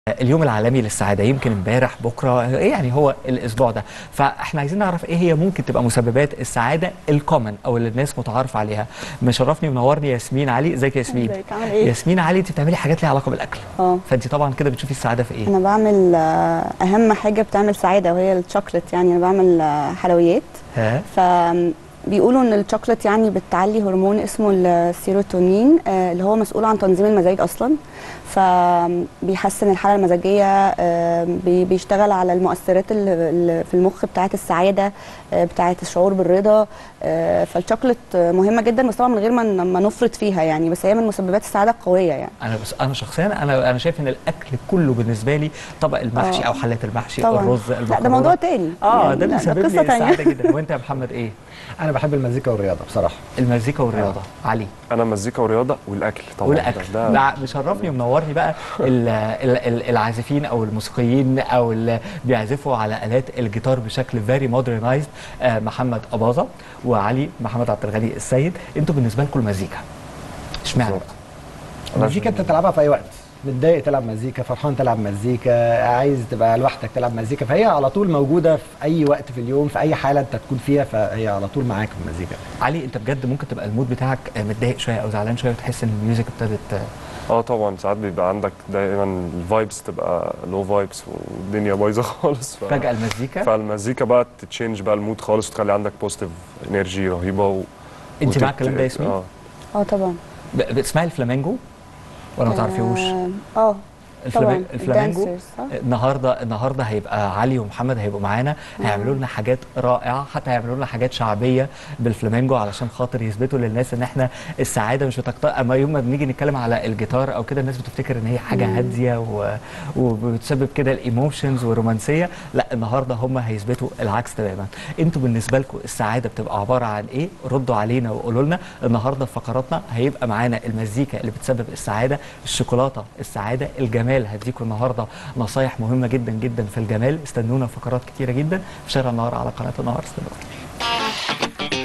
اليوم العالمي للسعاده يمكن امبارح بكره يعني هو الاسبوع ده فاحنا عايزين نعرف ايه هي ممكن تبقى مسببات السعاده الكومن او اللي الناس متعارف عليها مشرفني ومنورني ياسمين علي ازيك يا ياسمين ازيك عامل ايه؟ ياسمين علي انت بتعملي حاجات ليها علاقه بالاكل اه فانت طبعا كده بتشوفي السعاده في ايه انا بعمل آه، اهم حاجه بتعمل سعاده وهي الشوكليت يعني انا بعمل آه، حلويات ها فبيقولوا ان الشوكليت يعني بتعلي هرمون اسمه السيروتونين آه، اللي هو مسؤول عن تنظيم المزاج اصلا فبيحسن الحاله المزاجيه آه، بي- بيشتغل على المؤثرات اللي اللي في المخ بتاعه السعاده آه، بتاعه الشعور بالرضا آه، فالشوكليت آه، مهمه جدا بس طبعا من غير ما ما نفرط فيها يعني بس هي من مسببات السعاده القويه يعني انا بس انا شخصيا انا انا شايف ان الاكل كله بالنسبه لي طبق المحشي آه. او حلات المحشي طبعا الرز لا ده المكرونه موضوع تاني اه يعني ده لا، بيسبب لي قصه تانيه السعاده جدا وانت يا محمد ايه انا بحب المزيكا والرياضه بصراحه المزيكا والرياضه علي انا مزيكا ورياضه والاكل طبعا والاكل ده, ده ده مشرفني ومنورني بقى ال- ال- ال- العازفين او الموسيقيين او اللي بيعزفوا على الات الجيتار بشكل فيري مودرنايزد محمد اباظه وعلي محمد عبد الغني السيد انتوا بالنسبه لكم المزيكا اشمعنى بقى؟ المزيكا انت تلعبها في اي وقت متضايق تلعب مزيكا فرحان تلعب مزيكا عايز تبقى لوحدك تلعب مزيكا فهي على طول موجوده في اي وقت في اليوم في اي حاله انت تكون فيها فهي على طول معاك في المزيكا علي انت بجد ممكن تبقى المود بتاعك آه، متضايق شويه او زعلان شويه وتحس ان الميوزك ابتدت آه، اه طبعا ساعات بيبقى عندك دايما الفايبس تبقى لو فايبس والدنيا بايظه خالص ف... فجاه المزيكا فالمزيكا بقى تتشينج بقى المود خالص وتخلي عندك بوزيتيف انرجي رهيبه و... انت وتت- مع الكلام ده يا ياسمين؟ اه اه طبعا ب- بتسمعي الفلامينجو ولا ما تعرفيهوش؟ اه اه الفلامي- طبعا الفلامينجو الدانسرز، صح؟ النهارده النهارده هيبقى علي ومحمد هيبقوا معانا هيعملوا لنا حاجات رائعه حتى هيعملوا لنا حاجات شعبيه بالفلامينجو علشان خاطر يثبتوا للناس ان احنا السعاده مش بتقطع اما يوم ما بنيجي نتكلم على الجيتار او كده الناس بتفتكر ان هي حاجه هاديه و... وبتسبب كده الايموشنز والرومانسيه لا النهارده هم هيثبتوا العكس تماما انتوا بالنسبه لكم السعاده بتبقى عباره عن ايه ردوا علينا وقولوا لنا النهارده في فقراتنا هيبقى معانا المزيكا اللي بتسبب السعاده الشوكولاته السعاده الجمال هديكم النهارده نصايح مهمه جدا جدا في الجمال استنونا في فقرات كتيره جدا في شارع النهار على قناه النهار استنونا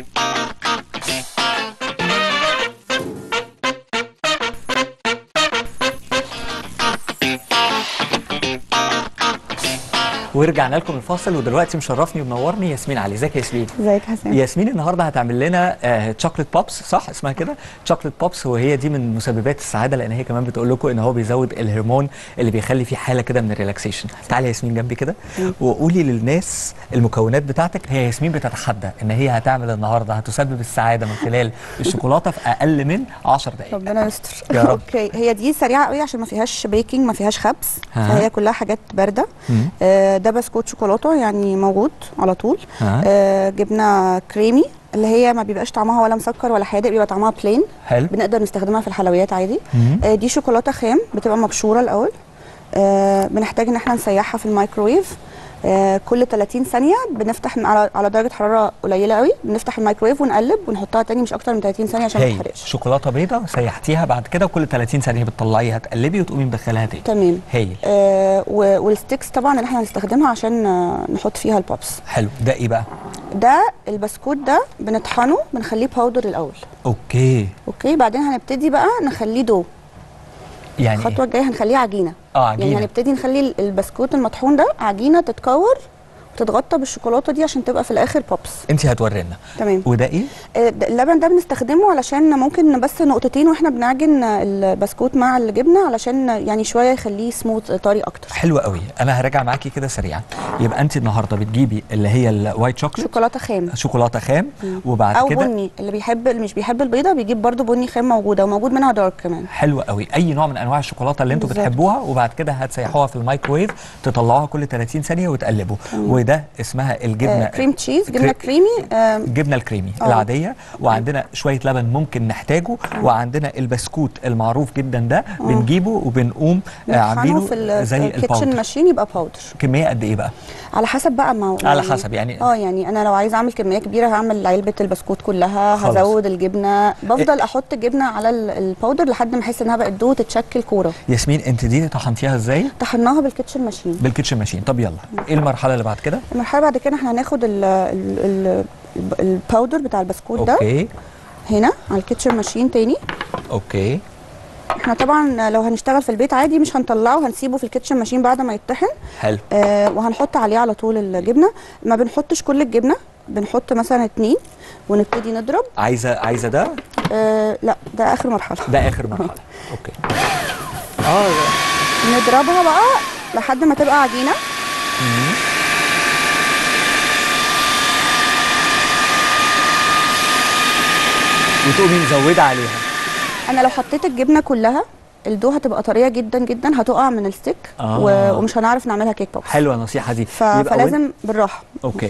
ورجعنا لكم الفاصل ودلوقتي مشرفني ومنورني ياسمين علي ازيك يا ياسمين ازيك يا حسين ياسمين النهارده هتعمل لنا آه تشوكلت بوبس صح اسمها كده تشوكلت بوبس وهي دي من مسببات السعاده لان هي كمان بتقول لكم ان هو بيزود الهرمون اللي بيخلي فيه حاله كده من الريلاكسيشن تعالي يا ياسمين جنبي كده وقولي للناس المكونات بتاعتك هي ياسمين بتتحدى ان هي هتعمل النهارده هتسبب السعاده من خلال الشوكولاته في اقل من 10 دقائق ربنا يستر يا رب. اوكي هي دي سريعه قوي عشان ما فيهاش بيكنج ما فيهاش خبز ها. فهي كلها حاجات بارده مم. آه ده بسكوت شوكولاته يعني موجود على طول ها. آه جبنه كريمي اللي هي ما بيبقاش طعمها ولا مسكر ولا حادق بيبقى طعمها بلين حلو بنقدر نستخدمها في الحلويات عادي مم. آه دي شوكولاته خام بتبقى مبشوره الاول آه بنحتاج ان احنا نسيحها في الميكرويف آه كل 30 ثانيه بنفتح على على درجه حراره قليله قوي بنفتح الميكرويف ونقلب ونحطها تاني مش اكتر من 30 ثانيه عشان ما هي تتحرقش شوكولاته بيضاء سيحتيها بعد كده كل 30 ثانيه بتطلعيها تقلبي وتقومي مدخلاها تاني تمام هايل آه و- والستيكس طبعا اللي احنا هنستخدمها عشان آه نحط فيها البوبس حلو ده ايه بقى ده البسكوت ده بنطحنه بنخليه باودر الاول اوكي اوكي بعدين هنبتدي بقى نخليه دو يعني الخطوه الجايه هنخليه عجينه اه يعني عجينه هنبتدي نخلي ال- البسكوت المطحون ده عجينه تتكور وتتغطى بالشوكولاته دي عشان تبقى في الاخر بوبس انت هتورينا تمام وده ايه آه، ده- اللبن ده بنستخدمه علشان ممكن بس نقطتين واحنا بنعجن البسكوت مع الجبنه علشان يعني شويه يخليه سموث طري اكتر حلو قوي انا هراجع معاكي كده سريعا يبقى انت النهارده بتجيبي اللي هي الوايت شوكليت شوكولاته خام شوكولاته خام وبعد او كده بني اللي بيحب اللي مش بيحب البيضه بيجيب برضو بني خام موجوده وموجود منها دارك كمان حلو قوي اي نوع من انواع الشوكولاته اللي انتوا بالظبط. بتحبوها وبعد كده هتسيحوها في الميكرويف تطلعوها كل 30 ثانيه وتقلبوا وده اسمها الجبنه آه كريم تشيز جبنه كري- كريمي آه الجبنه الكريمي آه. العاديه وعندنا شويه لبن ممكن نحتاجه وعندنا البسكوت المعروف جدا ده بنجيبه وبنقوم آه، نطحنه عاملينه في زي الكيتشن الباودر ماشين يبقى باودر كميه قد ايه بقى على حسب بقى ما على حسب يعني- اه يعني انا لو عايزه اعمل كميه كبيره هعمل علبه البسكوت كلها خلاص. هزود الجبنه بفضل احط الجبنه على ال- الباودر لحد ما احس انها بقت دو تتشكل كوره ياسمين انت دي طحنتيها ازاي طحناها بالكيتشن ماشين بالكيتشن ماشين طب يلا ايه المرحله اللي بعد كده المرحله بعد كده احنا هناخد ال- ال- ال- الباودر بتاع البسكوت ده اوكي هنا على الكيتشن ماشين تاني اوكي احنا طبعا لو هنشتغل في البيت عادي مش هنطلعه هنسيبه في الكيتشن ماشين بعد ما يتطحن حلو آه وهنحط عليه على طول الجبنه ما بنحطش كل الجبنه بنحط مثلا اتنين ونبتدي نضرب عايزه عايزه ده آه لا ده اخر مرحله ده اخر مرحله اوكي اه نضربها بقى لحد ما تبقى عجينه وتقومي مزوده عليها انا لو حطيت الجبنه كلها الدو هتبقى طريه جدا جدا هتقع من الستيك آه. و- ومش هنعرف نعملها كيك بوبس حلوه النصيحه دي ف... يبقى وين- فلازم بالراحه اوكي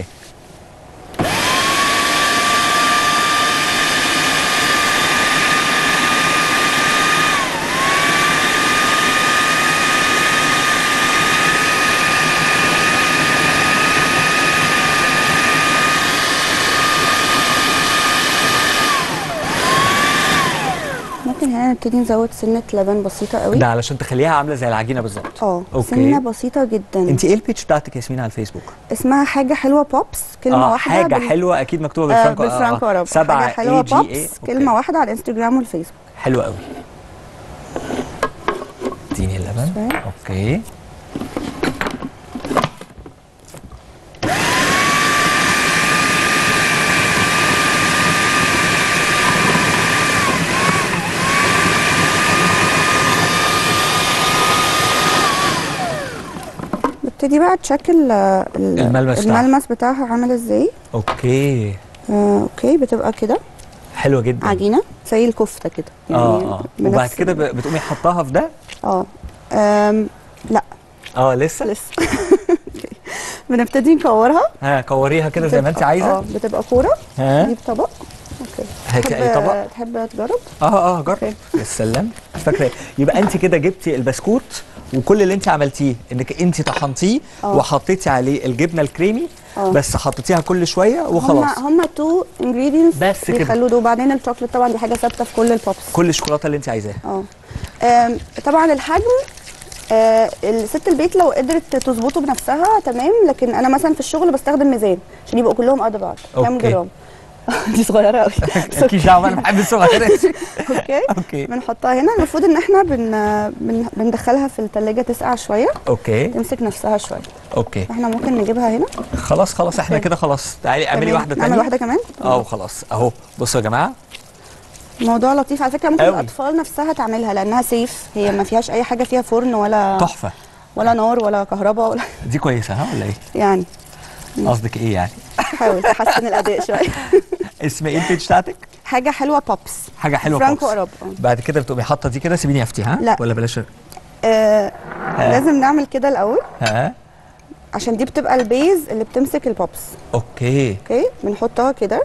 ممكن هنا نبتدي نزود سنه لبن بسيطه قوي ده علشان تخليها عامله زي العجينه بالظبط اه أوكي. سنه بسيطه جدا انت ايه البيتش بتاعتك ياسمين على الفيسبوك اسمها حاجه حلوه بوبس كلمه اه واحده حاجه بال- حلوه اكيد مكتوبه آه بالفرانكو بالفرانكو آه. عرب سبعة حاجه حلوه AGA. بوبس أوكي. كلمه واحده على الانستجرام والفيسبوك حلو قوي اديني اللبن شوية. اوكي نبتدي بقى تشيك ال- ال- الملمس بتاعها. الملمس بتاعها عامل ازاي اوكي آه اوكي بتبقى كده حلوه جدا عجينه زي الكفته كده اه اه بنفس وبعد كده ال- ب- بتقومي حطاها في ده اه آم، لا اه لسه لسه أوكي. بنبتدي نكورها ها كوريها كده زي ما انت بتبقى- اه عايزه بتبقى كوره ها نجيب طبق اوكي هاتي اي تحب- طبق تحب تجرب اه اه جرب أوكي. يا سلام مش فاكره إيه. يبقى انت كده جبتي البسكوت وكل اللي انت عملتيه انك انت طحنتيه آه. وحطيتي عليه الجبنه الكريمي آه. بس حطيتيها كل شويه وخلاص هما هما تو انجريدينتس بس كده. بيخلوا ده وبعدين الشوكليت طبعا دي حاجه ثابته في كل البوبس كل الشوكولاته اللي انت عايزاها اه آم، طبعا الحجم آه الست البيت لو قدرت تظبطه بنفسها تمام لكن انا مثلا في الشغل بستخدم ميزان عشان يبقوا كلهم قد بعض كام أوكي. جرام دي صغيره قوي اكيد دعوه انا بحب الصغيرات اوكي اوكي بنحطها هنا المفروض ان احنا بن بن بندخلها في التلاجة تسقع شويه اوكي تمسك نفسها شويه اوكي احنا ممكن نجيبها هنا خلاص خلاص احنا كده خلاص تعالي اعملي تمام. واحده نعمل ثانيه واحده كمان اه وخلاص اهو بصوا يا جماعه موضوع لطيف على فكره ممكن أوي. الاطفال نفسها تعملها لانها سيف هي ما فيهاش اي حاجه فيها فرن ولا تحفه ولا نار ولا كهرباء ولا دي كويسه ها ولا ايه يعني قصدك ايه يعني حاول تحسن الاداء شويه اسم ايه البيج بتاعتك حاجه حلوه بوبس حاجه حلوه فرانكو خالص. أراب، آه. بعد كده بتقومي حاطه دي كده سيبيني افتي ها لا. ولا بلاش آه لازم نعمل كده الاول ها عشان دي بتبقى البيز اللي بتمسك البوبس اوكي اوكي بنحطها كده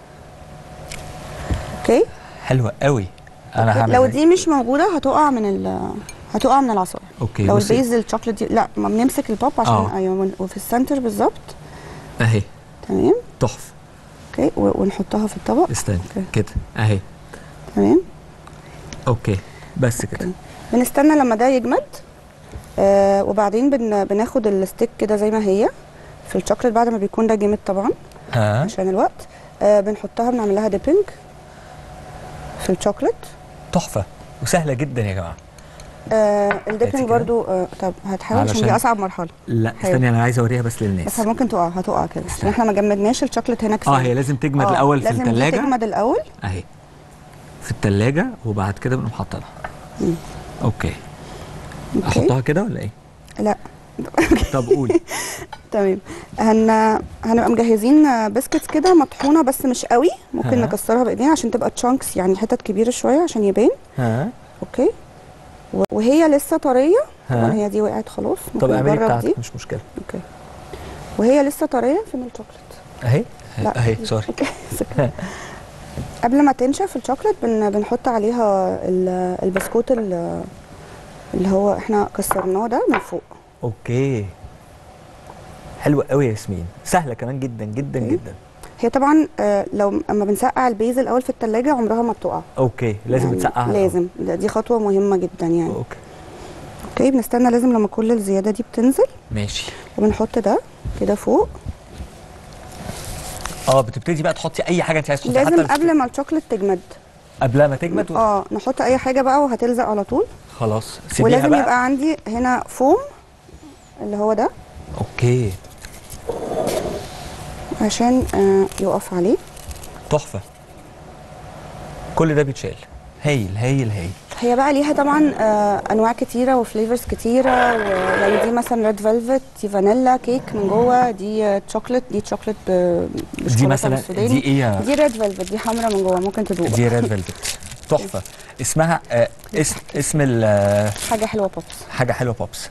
اوكي حلوه قوي انا هعمل لو زي- دي مش موجوده هتقع من ال هتقع من العصايه اوكي لو بصي. البيز الشوكليت دي لا ما بنمسك البوب عشان آه. ايوه ون- وفي السنتر بالظبط اهي تمام تحفه اوكي و- ونحطها في الطبق استنى أوكي. كده اهي تمام اوكي بس كده بنستنى لما ده يجمد آه وبعدين بن بناخد الستيك كده زي ما هي في الشوكليت بعد ما بيكون ده جمد طبعا ها عشان الوقت آه بنحطها بنعمل لها ديبنج في الشوكليت تحفه وسهله جدا يا جماعه آه هاتي الديبنج كده. برضو آه طب هتحاول عشان علشان- دي اصعب مرحله لا حلو. استني انا عايزه اوريها بس بس للناس ممكن تقع هتقع كده عشان احنا ما جمدناش الشوكليت هنا كفايه اه هي لازم تجمد آه، الاول في لازم دي الثلاجه تجمد الاول اهي في الثلاجه وبعد كده بنقوم حاطينها مم. اوكي اوكي احطها كده ولا ايه لا طب قولي تمام هن هنبقى مجهزين بسكتس كده مطحونه بس مش قوي ممكن ها. نكسرها بايدينا عشان تبقى تشانكس يعني حتت كبيره شويه عشان يبان ها اوكي و- وهي لسه طريه طبعا ها هي دي وقعت خلاص طب ممكن اعملي نجرب دي بتاعتك مش مشكله اوكي وهي لسه طريه فين الشوكليت اهي لا. اهي سوري اوكي سكر. قبل ما تنشف الشوكليت بن بنحط عليها ال- البسكوت ال- اللي هو احنا كسرناه ده من فوق اوكي حلوه قوي يا ياسمين سهله كمان جدا جدا مم. جدا هي طبعا آه، لو اما بنسقع البيز الاول في التلاجة عمرها ما بتقع اوكي لازم يعني تسقعها لازم ده- دي خطوه مهمه جدا يعني اوكي اوكي بنستنى لازم لما كل الزياده دي بتنزل ماشي وبنحط ده كده فوق اه بتبتدي بقى تحطي اي حاجه انت عايز تحطيها لازم حتى قبل ما الشوكليت تجمد قبلها ما تجمد و... اه نحط اي حاجه بقى وهتلزق على طول خلاص سيبيها ولازم بقى يبقى عندي هنا فوم اللي هو ده اوكي عشان آه يقف عليه تحفه كل ده بيتشال هايل هايل هايل هي بقى ليها طبعا آه انواع كتيره وفليفرز كتيره ويعني دي مثلا ريد فيلفت دي فانيلا كيك من جوه دي آه، شوكليت دي شوكليت ب- دي بشوكولاتة مثلا بالسوداني. دي ايه يا- دي ريد فيلفت دي حمرا من جوه ممكن تدوق دي ريد فيلفت تحفه اسمها آه اسم اسم ال- آه، حاجه حلوه بوبس حاجه حلوه بوبس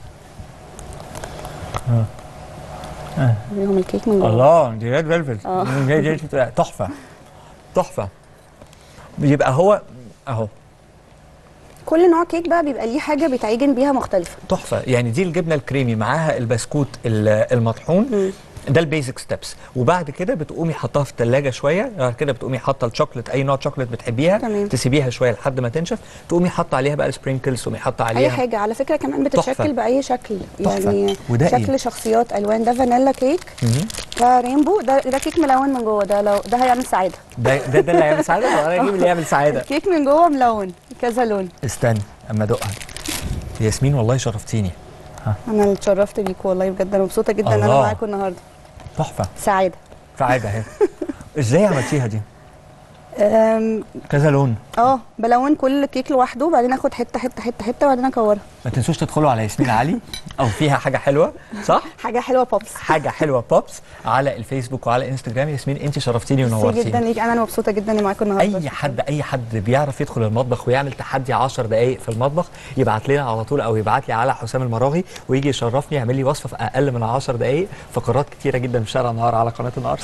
ليهم الكيك من جوه الله دي ريد فيلفت آه. دي- دي- دي- تحفه تحفه يبقى هو اهو كل نوع كيك بقى بيبقى ليه حاجه بيتعجن بيها مختلفه تحفه يعني دي الجبنه الكريمي معاها البسكوت ال- المطحون ده البيزك ستيبس وبعد كده بتقومي حطها في الثلاجه شويه بعد كده بتقومي حاطه الشوكليت اي نوع شوكليت بتحبيها تمام. تسيبيها شويه لحد ما تنشف تقومي حاطه عليها بقى السبرينكلز تقومي حاطه عليها اي حاجه على فكره كمان بتتشكل تحفة. باي شكل تحفة. يعني وده شكل إيه؟ شخصيات الوان ده فانيلا كيك مهم. ده رينبو ده ده كيك ملون من جوه ده لو ده هيعمل سعاده ده ده ده اللي هيعمل سعاده ولا انا اجيب اللي يعمل سعاده الكيك من جوه ملون كذا لون استني اما ادوقها ياسمين والله شرفتيني انا اللي اتشرفت بيكم والله بجد انا مبسوطه جدا ان انا الله. معاكم النهارده تحفه سعاده سعاده اهي ازاي عملتيها دي أم، كذا لون اه بلون كل كيك لوحده وبعدين اخد حته حته حته حته وبعدين اكورها ما تنسوش تدخلوا على ياسمين علي او فيها حاجه حلوه صح حاجه حلوه بوبس حاجه حلوه بوبس على الفيسبوك وعلى انستجرام ياسمين انت شرفتيني ميرسي جدا ونورتيني ليك انا مبسوطه جدا اني معاكم النهارده اي حد اي حد بيعرف يدخل المطبخ ويعمل تحدي 10 دقائق في المطبخ يبعت لنا على طول او يبعت لي على حسام المراغي ويجي يشرفني يعمل لي وصفه في اقل من 10 دقائق فقرات كتيره جدا في شارع النهار على قناه النهار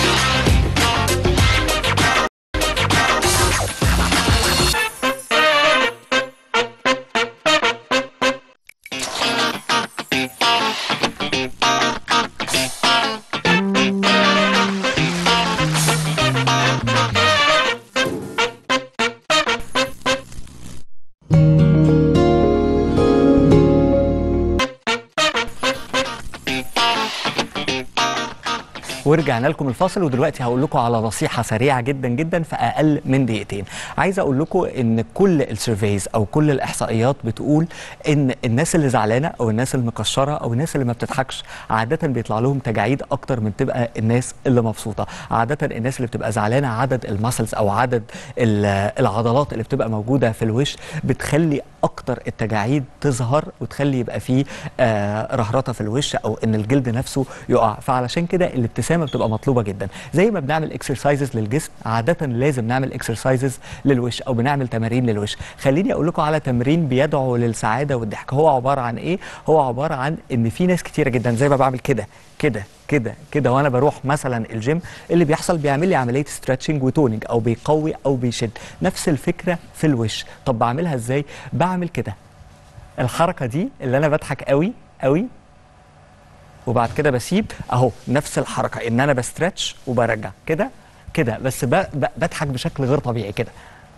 ورجعنا لكم الفاصل ودلوقتي هقول لكم على نصيحه سريعه جدا جدا في اقل من دقيقتين عايز اقول لكم ان كل السيرفيز او كل الاحصائيات بتقول ان الناس اللي زعلانه او الناس المكشره او الناس اللي ما بتضحكش عاده بيطلع لهم تجاعيد اكتر من تبقى الناس اللي مبسوطه عاده الناس اللي بتبقى زعلانه عدد المسلز او عدد ال- العضلات اللي بتبقى موجوده في الوش بتخلي اكتر التجاعيد تظهر وتخلي يبقى فيه آه رهرطه في الوش او ان الجلد نفسه يقع فعلشان كده الابتسامه بتبقى مطلوبه جدا زي ما بنعمل اكسرسايزز للجسم عاده لازم نعمل اكسرسايزز للوش او بنعمل تمارين للوش خليني اقول لكم على تمرين بيدعو للسعاده والضحك هو عباره عن ايه هو عباره عن ان في ناس كتيره جدا زي ما بعمل كده كده كده كده وانا بروح مثلا الجيم اللي بيحصل بيعمل لي عمليه ستريتشنج وتونينج او بيقوي او بيشد نفس الفكره في الوش طب بعملها ازاي بعمل كده الحركه دي اللي انا بضحك قوي قوي وبعد كده بسيب اهو نفس الحركه ان انا بستريتش وبرجع كده كده بس ب- ب- بضحك بشكل غير طبيعي كده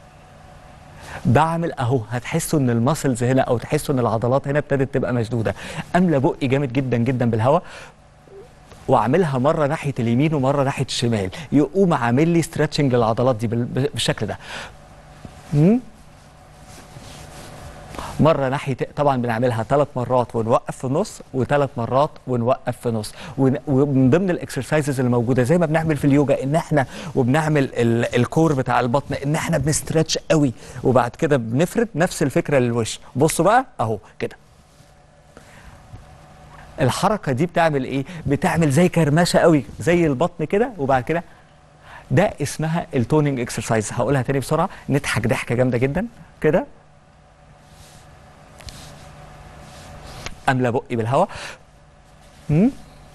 بعمل اهو هتحسوا ان المسلز هنا او تحسوا ان العضلات هنا ابتدت تبقى مشدوده املى بقي جامد جدا جدا بالهواء واعملها مره ناحيه اليمين ومره ناحيه الشمال يقوم عامل لي ستريتشنج للعضلات دي بال- بالشكل ده مم؟ مره ناحيه طبعا بنعملها ثلاث مرات ونوقف في النص وثلاث مرات ونوقف في النص ون- ومن ضمن الاكسرسايزز اللي موجوده زي ما بنعمل في اليوجا ان احنا وبنعمل ال- الكور بتاع البطن ان احنا بنسترتش قوي وبعد كده بنفرد نفس الفكره للوش بصوا بقى اهو كده الحركه دي بتعمل ايه بتعمل زي كرمشه قوي زي البطن كده وبعد كده ده اسمها التونينج اكسرسايز هقولها تاني بسرعه نضحك ضحكه جامده جدا كده املى بقي بالهواء مم؟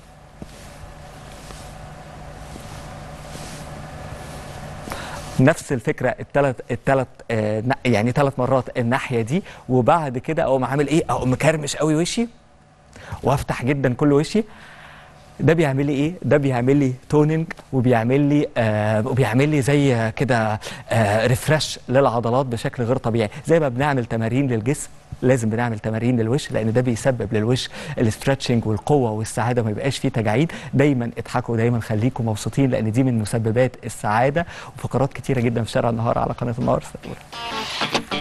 نفس الفكره الثلاث الثلاث آه ن- يعني ثلاث مرات الناحيه دي وبعد كده اقوم عامل ايه اقوم مكرمش قوي وشي وافتح جدا كل وشي ده بيعمل لي ايه ده بيعمل لي تونينج وبيعمل لي آه وبيعمل لي زي كده آه ريفرش للعضلات بشكل غير طبيعي زي ما بنعمل تمارين للجسم لازم بنعمل تمارين للوش لان ده بيسبب للوش الاسترتشنج والقوه والسعاده ما يبقاش فيه تجاعيد دايما اضحكوا دايما خليكم مبسوطين لان دي من مسببات السعاده وفقرات كتيره جدا في شارع النهار على قناه النهار استنونا.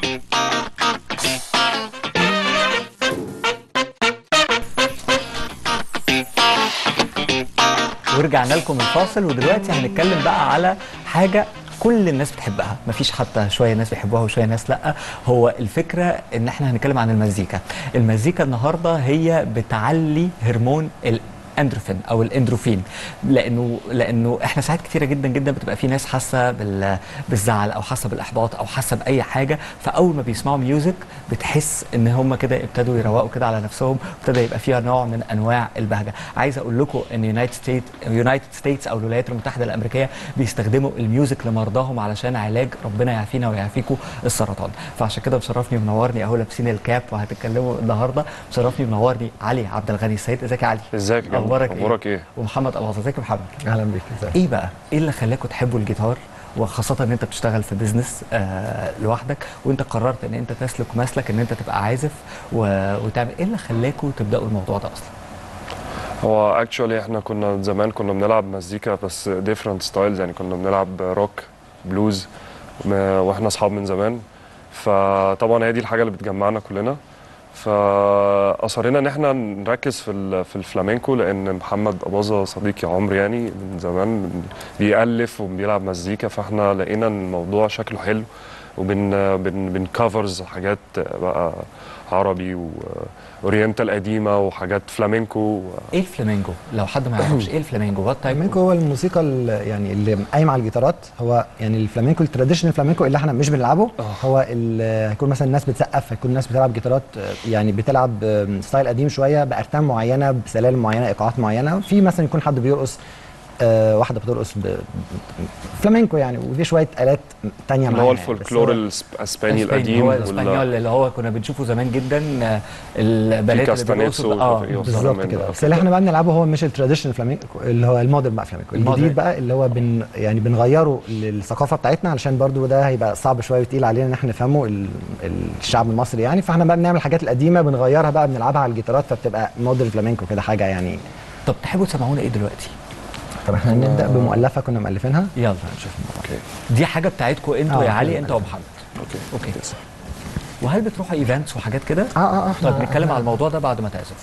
ورجعنا لكم الفاصل ودلوقتي هنتكلم بقى على حاجه كل الناس بتحبها مفيش حتى شويه ناس بيحبوها وشويه ناس لا هو الفكره ان احنا هنتكلم عن المزيكا المزيكا النهارده هي بتعلي هرمون الاندروفين او الاندروفين لانه لانه احنا ساعات كتيره جدا جدا بتبقى في ناس حاسه بال بالزعل او حاسه بالاحباط او حاسه باي حاجه فاول ما بيسمعوا ميوزك بتحس ان هم كده ابتدوا يروقوا كده على نفسهم ابتدى يبقى فيها نوع من انواع البهجه عايز اقول لكم ان يونايتد ستيت يونايتد ستيتس او الولايات المتحده الامريكيه بيستخدموا الميوزك لمرضاهم علشان علاج ربنا يعافينا ويعافيكم السرطان فعشان كده مشرفني ومنورني اهو لابسين الكاب وهتتكلموا النهارده مشرفني ومنورني علي عبد الغني السيد ازيك يا علي ازيك يا جماعة؟ اخبارك ايه اخبارك ايه ومحمد الغاز ازيك يا محمد اهلا بيك ازيك ايه بقى ايه اللي خلاكوا تحبوا الجيتار وخاصة ان انت بتشتغل في بيزنس آه لوحدك وانت قررت ان انت تسلك مسلك ان انت تبقى عازف و... وتعمل ايه اللي خلاكوا تبداوا الموضوع ده اصلا؟ هو اكشولي احنا كنا زمان كنا بنلعب مزيكا بس ديفرنت ستايلز يعني كنا بنلعب روك بلوز م- واحنا اصحاب من زمان فطبعا هي دي الحاجه اللي بتجمعنا كلنا فاصرينا ان احنا نركز في ال- في الفلامينكو لان محمد اباظه صديقي عمري يعني من زمان من- بيالف وبيلعب مزيكا فاحنا لقينا ان الموضوع شكله حلو وبن بن بنكفرز حاجات بقى عربي واورينتال قديمه وحاجات فلامينكو ايه الفلامينجو؟ لو حد ما يعرفش ايه الفلامينجو؟ وات تايب الفلامينكو هو الموسيقى ال- يعني اللي قايمه على الجيتارات هو يعني الفلامينكو التراديشنال فلامينكو اللي احنا مش بنلعبه آه. هو هو ال- هيكون مثلا الناس بتسقف هيكون الناس بتلعب جيتارات آه، يعني بتلعب آه، ستايل قديم شويه بارتام معينه بسلالم معينه ايقاعات معينه في مثلا يكون حد بيرقص آه، واحده بترقص ب- ب- فلامينكو يعني وفي شويه الات تانية اللي معاها هو يعني. بس الفولكلور هو- الاسباني اسباني القديم هو وال- الاسبانيول اللي هو كنا بنشوفه زمان جدا آه، البنات اللي كاستانيتسو بيرقصوا اه وتوفيق بالظبط من كده ده. بس اللي احنا بقى بنلعبه هو مش التراديشنال فلامينكو اللي هو المودرن بقى فلامينكو المودرن. الجديد بقى اللي هو بن يعني بنغيره للثقافه بتاعتنا علشان برضو ده هيبقى صعب شويه وتقيل علينا ان احنا نفهمه ال- الشعب المصري يعني فاحنا بقى بنعمل الحاجات القديمه بنغيرها بقى بنلعبها على الجيتارات فبتبقى مودرن فلامينكو كده حاجه يعني طب تحبوا تسمعونا ايه دلوقتي؟ طب احنا نبدا بمؤلفه كنا مؤلفينها يلا نشوف الموضوع اوكي دي حاجه بتاعتكم انتوا آه، يا علي حلو. انت ومحمد اوكي اوكي وهل بتروحوا ايفنتس وحاجات كده؟ اه اه اه طيب نتكلم على الموضوع ده بعد ما تعزف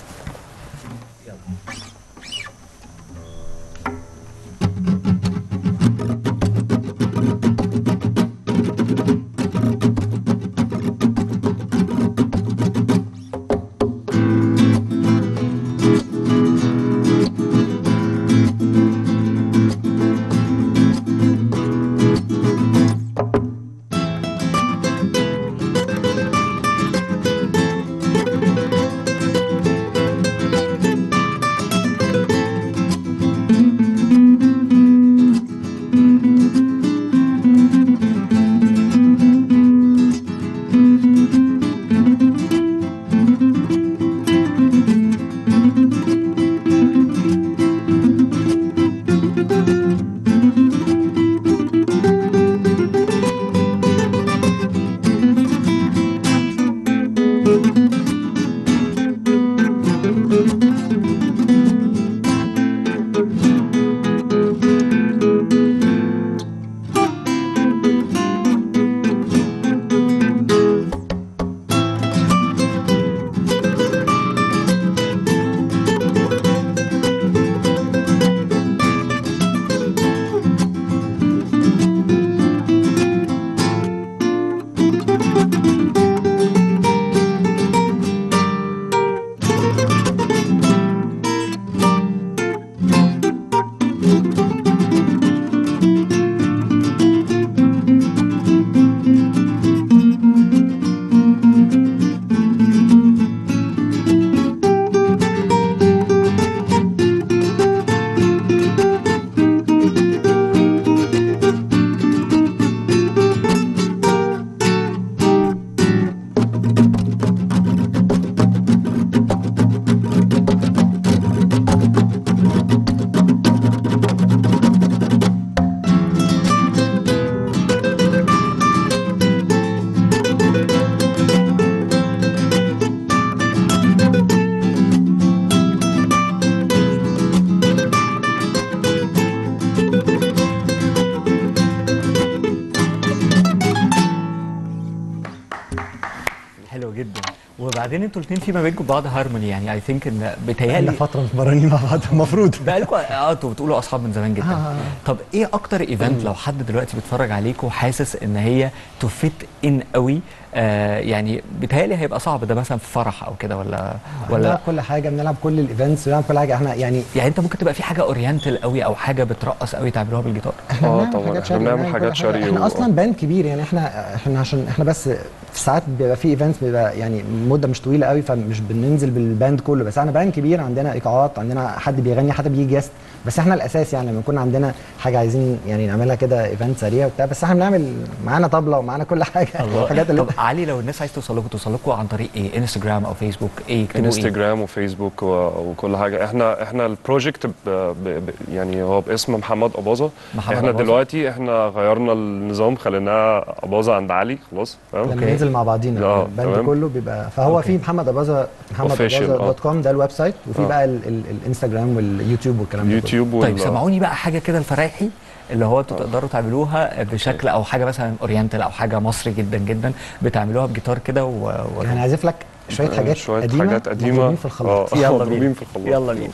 وبعدين انتوا الاثنين في ما بينكم بعض هارموني يعني اي ثينك ان بقالنا بيتهيألي فتره متمرنين مع بعض المفروض بقالكم اه انتوا بتقولوا اصحاب من زمان جدا آه. طب ايه اكتر ايفنت لو حد دلوقتي بيتفرج عليكم حاسس ان هي تفت ان قوي آه يعني بيتهيألي هيبقى صعب ده مثلا في فرح او كده ولا ولا ولا كل حاجه بنلعب كل الايفنتس بنلعب كل حاجه احنا يعني يعني انت ممكن تبقى في حاجه اورينتال قوي او حاجه بترقص قوي تعملوها بالجيتار احنا آه بنعمل طبعاً، حاجات إحنا شرقي، بنعمل كل حاجات حاجة. شرقي احنا و- اصلا باند كبير يعني احنا احنا عشان احنا بس في ساعات بيبقى في ايفنتس بيبقى يعني مده مش طويله قوي فمش بننزل بالباند كله بس احنا باند كبير عندنا ايقاعات عندنا حد بيغني حد بيجي جاست بس احنا الاساس يعني لما يكون عندنا حاجه عايزين يعني نعملها كده ايفنت سريع وبتاع بس احنا بنعمل معانا طبله ومعانا كل حاجه الحاجات اللي طب علي لو الناس عايز توصل لكم توصل لكم عن طريق ايه انستجرام او فيسبوك ايه يكتبوا ايه انستجرام وفيسبوك و- وكل حاجه احنا احنا البروجكت ب... ب... ب... يعني هو باسم محمد اباظه محمد احنا أباظة. دلوقتي احنا غيرنا النظام خليناه اباظه عند علي خلاص فاهم لما أوكي. ننزل مع بعضينا آه، الباند تمام. كله بيبقى فهو أوكي. في محمد اباظه محمد Official، اباظه آه. دوت كوم ده الويب سايت وفي آه. بقى ال- ال- الانستجرام واليوتيوب والكلام ده كله. يوتيوب طيب وال- سمعوني بقى حاجه كده الفرايحي اللي هو انتوا تقدروا تعملوها بشكل او حاجه مثلا اورينتال او حاجه مصري جدا جدا بتعملوها بجيتار كده و... و... يعني عازف لك شويه حاجات شويه قديمه حاجات قديمه مضروبين في الخلاط آه، يلا مضروبين بينا في الخلاط يلا بينا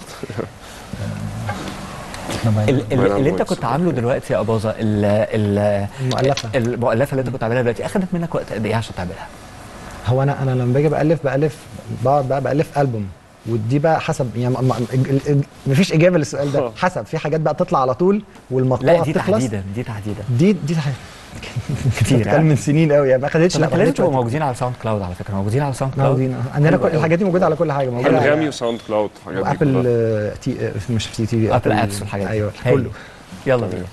ال- ال- اللي انت كنت عامله دلوقتي يا اباظه ال- ال- المؤلفة. المؤلفه اللي انت كنت عاملها دلوقتي اخذت منك وقت قد ايه عشان تعملها؟ هو انا انا لما باجي بالف بالف بقعد بقى بالف البوم ودي بقى حسب يعني ما- ما- ال- ال- مفيش اجابه للسؤال ده آه. حسب في حاجات بقى تطلع على طول والمقطوعه لا دي بتخلص تحديدا دي تحديدا دي دي تح- كتير بتتكلم من سنين قوي يعني ما خدتش طب لا انت ما لازم خدتش تبقوا وقت. موجودين على ساوند كلاود على فكره موجودين على ساوند كلاود موجودين آه. عندنا حلو كل قوي. الحاجات دي موجوده على كل حاجه موجوده انغامي على وساوند كلاود الحاجات دي ابل كلها. آه، تي آه، مش تي تي ابل ابس والحاجات دي ايوه هايل. كله يلا بينا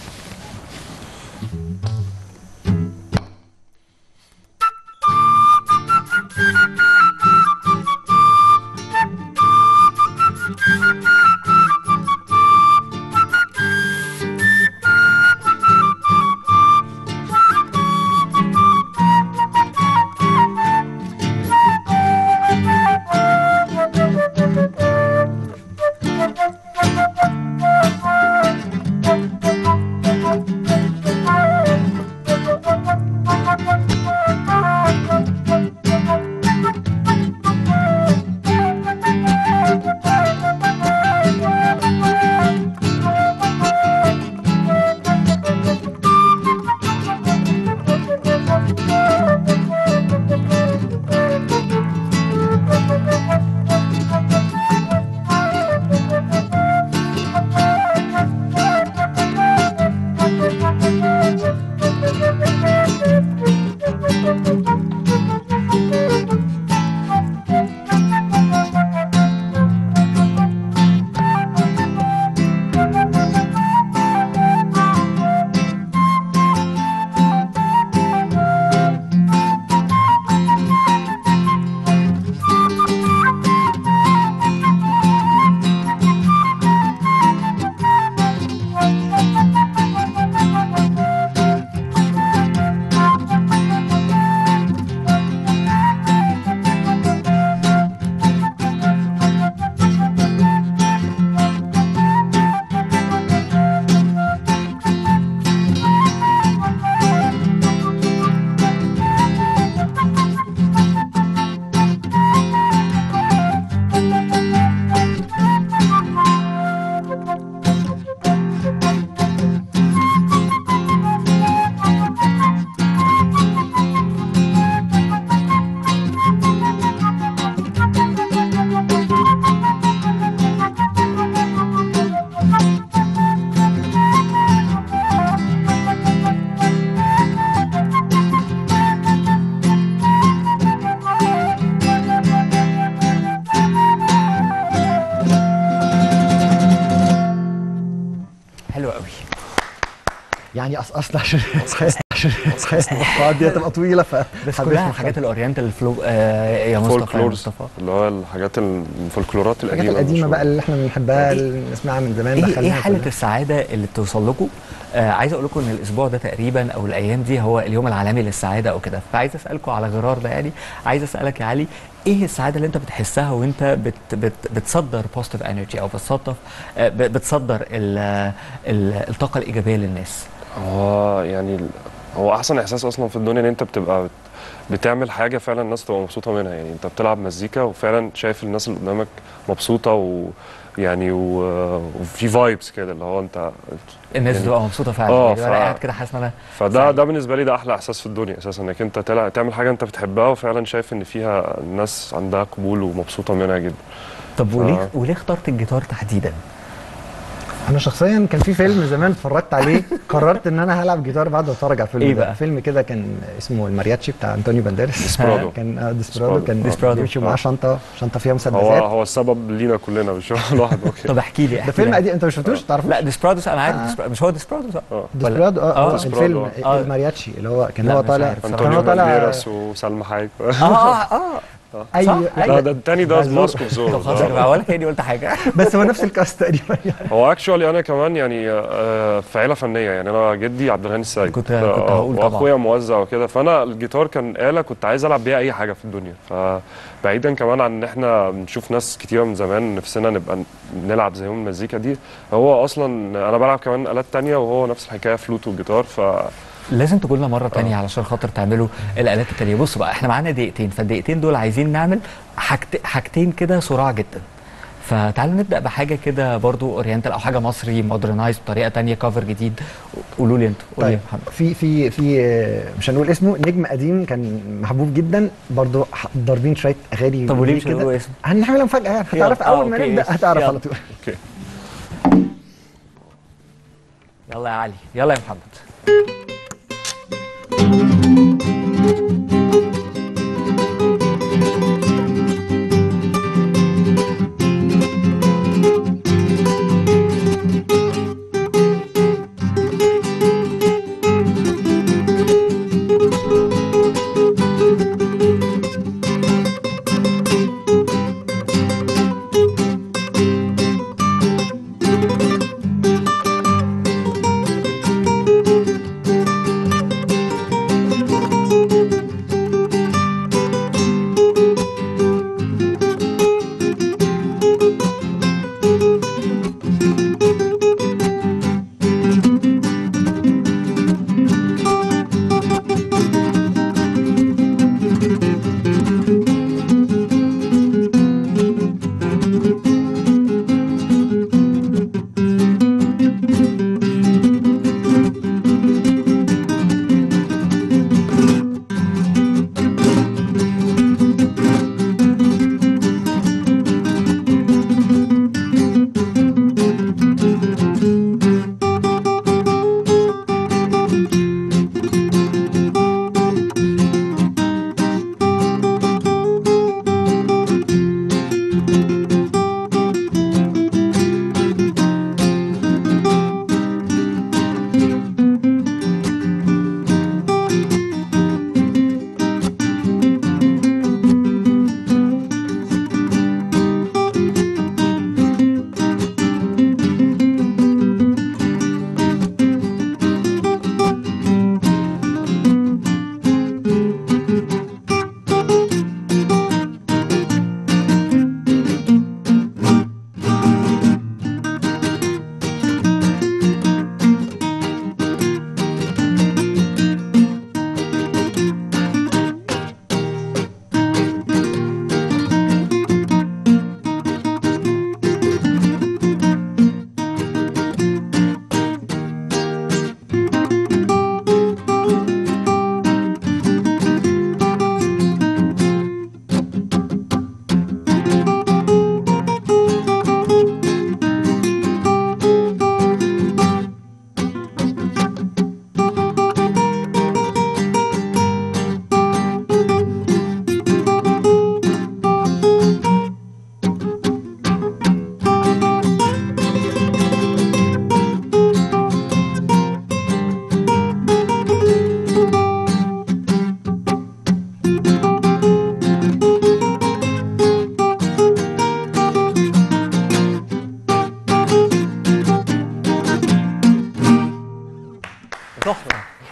حلو قوي يعني أص- اصل عشان عشان عشان المقطوعات دي هتبقى طويله ف بس كلها حاجات الاورينتال الفلو آه يا مصطفى يا فولكلورز مصطفى اللي هو الحاجات الفولكلورات الحاجات القديمه القديمه بقى المشهورة. اللي احنا بنحبها اللي نسمعها من زمان ايه ايه دخلناها حاله كلها. السعاده اللي بتوصل لكم آه عايز اقول لكم ان الاسبوع ده تقريبا او الايام دي هو اليوم العالمي للسعاده او كده فعايز اسالكم على غرار ده يعني عايز اسالك يا علي ايه السعاده اللي انت بتحسها وانت بت بت بتصدر بوزيتيف انرجي او بتصدر آه ب- بتصدر ال ال الطاقه الايجابيه للناس هو يعني ال- هو احسن احساس اصلا في الدنيا ان انت بتبقى بتعمل حاجه فعلا الناس تبقى مبسوطه منها يعني انت بتلعب مزيكا وفعلا شايف الناس اللي قدامك مبسوطه ويعني و- وفي فايبس كده اللي هو انت الناس يعني- بتبقى مبسوطه فعلا آه، يعني انا ف- قاعد كده حاسس ان انا فده سعيد. ده بالنسبه لي ده احلى احساس في الدنيا اساسا انك انت تلع- تعمل حاجه انت بتحبها وفعلا شايف ان فيها الناس عندها قبول ومبسوطه منها جدا طب وليه آه. وليه اخترت الجيتار تحديدا؟ انا شخصيا كان في فيلم زمان اتفرجت عليه قررت ان انا هلعب جيتار بعد ما اتفرج على الفيلم إيه ده. بقى؟ فيلم كده كان اسمه المارياتشي بتاع انطونيو بانديراس ديسبرادو. كان آه، ديسبرادو كان ديسبرادو. بيمشي معاه آه. شنطه شنطه فيها هو مسدسات هو السبب لينا كلنا مش هو لوحده اوكي طب احكي لي ده احكي فيلم لي. قديم انت ما شفتوش تعرفوش لا ديسبرادوس انا عارف آه. ديسبرادوس مش هو ديسبرادوس صح؟ اه ولا- ديسبرادو اه آه. آه، ديسبرادو. الفيلم آه. المارياتشي اللي هو كان لا، هو مش طالع عارف. كان انطونيو هو طالع بانديراس وسلمى حايك اه اه اه ايوه صح؟ لا ده التاني ده زورو. ماسك اوف زورو طب خلاص يا جماعه ولا كاني قلت حاجه بس هو نفس الكاست تقريبا يعني هو اكشوالي انا كمان يعني آه، في عيله فنيه يعني انا جدي عبد الغني السيد كنت- آه، كنت هقول طبعا. واخويا موزع وكده فانا الجيتار كان آلة كنت عايز العب بيها اي حاجه في الدنيا فبعيدا كمان عن ان احنا بنشوف ناس كتيره من زمان نفسنا نبقى نلعب زيهم المزيكا دي هو اصلا انا بلعب كمان آلات تانية وهو نفس الحكايه فلوت وجيتار ف لازم تقول لنا مره تانية علشان خاطر تعملوا الالات التانية بصوا بقى احنا معانا دقيقتين فالدقيقتين دول عايزين نعمل حاجت... حاجتين كده صراع جدا فتعالوا نبدا بحاجه كده برضو اورينتال او حاجه مصري مودرنايز بطريقه تانية كفر جديد قولوا لي انتوا قولوا لي طيب يا محمد في في في آه، مش هنقول اسمه نجم قديم كان محبوب جدا برضو ح- ضاربين شويه اغاني طب وليه ليه مش هنقول اسمه هنعملها مفاجاه يعني هتعرف يلا. آه، اول ما أوكي، نبدا يلا. هتعرف يلا. على طول اوكي يلا يا علي يلا يا محمد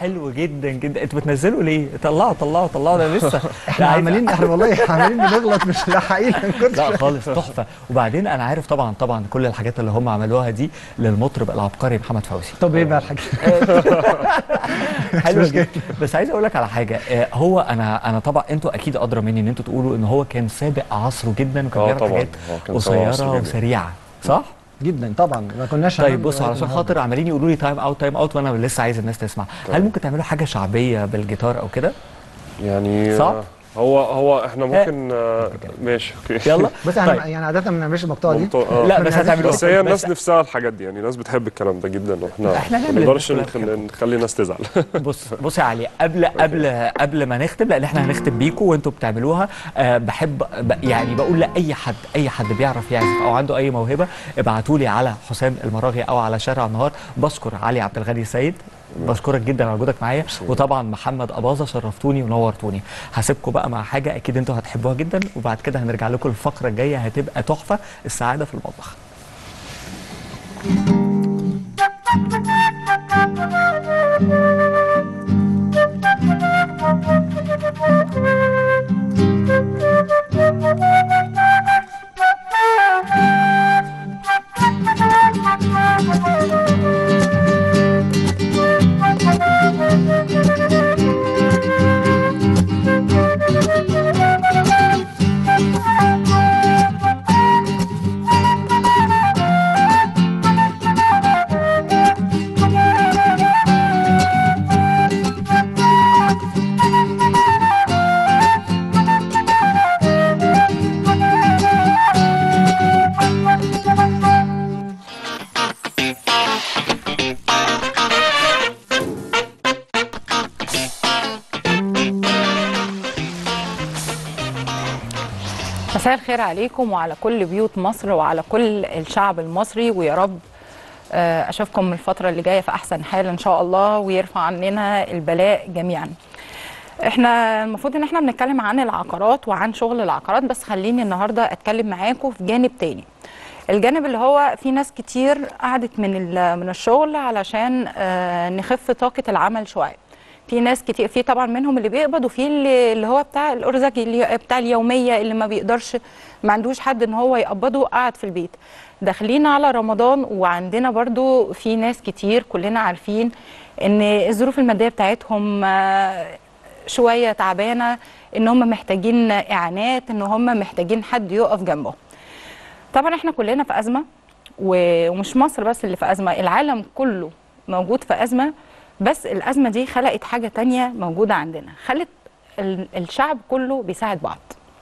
حلو جدا جدا انتوا بتنزلوا ليه طلعوا طلعوا طلعوا ده لسه احنا لا، عايز- عمالين احنا والله عمالين بنغلط مش لاحقين كل لا شوية. خالص تحفه وبعدين انا عارف طبعا طبعا كل الحاجات اللي هم عملوها دي للمطرب العبقري محمد فوزي طب ايه بقى الحاجه حلو مشكلة. جدا بس عايز اقول لك على حاجه آه، هو انا انا طبعا انتوا اكيد ادرى مني ان انتوا تقولوا ان هو كان سابق عصره جدا وكان اه بيعمل طبعا حاجات هو كان سابق عصره قصيره جداً. وسريعه صح؟ جدا طبعا ما كناش طيب هنعمل بصوا لغاية علشان النهاردة. خاطر عمالين يقولوا لي تايم اوت تايم اوت وانا لسه عايز الناس تسمع هل طيب. ممكن تعملوا حاجه شعبيه بالجيتار او كده يعني صعب؟ آه، هو هو احنا ممكن آه، ماشي اوكي يلا بس احنا طيب. يعني عاده ما بنعملش المقطوعه دي ممتاز. آه. لا بس هتعملوا بس هي بس- الناس نفسها الحاجات دي يعني الناس بتحب الكلام ده جدا واحنا إحنا ما نعمل نقدرش الناس كلها نخ- نخلي الناس تزعل بص بص يا علي قبل قبل قبل ما نختم لان احنا هنختم بيكم وانتوا بتعملوها أه بحب ب يعني بقول لاي حد اي حد بيعرف يعزف او عنده اي موهبه ابعتوا لي على حسام المراغي او على شارع النهار بشكر علي عبد الغني سيد بشكرك جدا على وجودك معايا وطبعا محمد اباظه شرفتوني ونورتوني هسيبكم بقى مع حاجه اكيد انتوا هتحبوها جدا وبعد كده هنرجع لكم الفقره الجايه هتبقى تحفه السعاده في المطبخ مساء الخير عليكم وعلى كل بيوت مصر وعلى كل الشعب المصري ويا رب آه، اشوفكم الفتره اللي جايه في احسن حال ان شاء الله ويرفع عننا البلاء جميعا احنا المفروض ان احنا بنتكلم عن العقارات وعن شغل العقارات بس خليني النهارده اتكلم معاكم في جانب تاني الجانب اللي هو في ناس كتير قعدت من ال- من الشغل علشان آه، نخف طاقه العمل شويه في ناس كتير في طبعا منهم اللي بيقبض وفي اللي, اللي هو بتاع الارزاق اللي بتاع اليوميه اللي ما بيقدرش ما عندوش حد ان هو يقبضه قاعد في البيت داخلين على رمضان وعندنا برضو في ناس كتير كلنا عارفين ان الظروف الماديه بتاعتهم آه، شويه تعبانه ان هم محتاجين اعانات ان هم محتاجين حد يقف جنبهم طبعا احنا كلنا في ازمه و- ومش مصر بس اللي في ازمه العالم كله موجود في ازمه بس الازمه دي خلقت حاجه تانية موجوده عندنا خلت ال- الشعب كله بيساعد بعض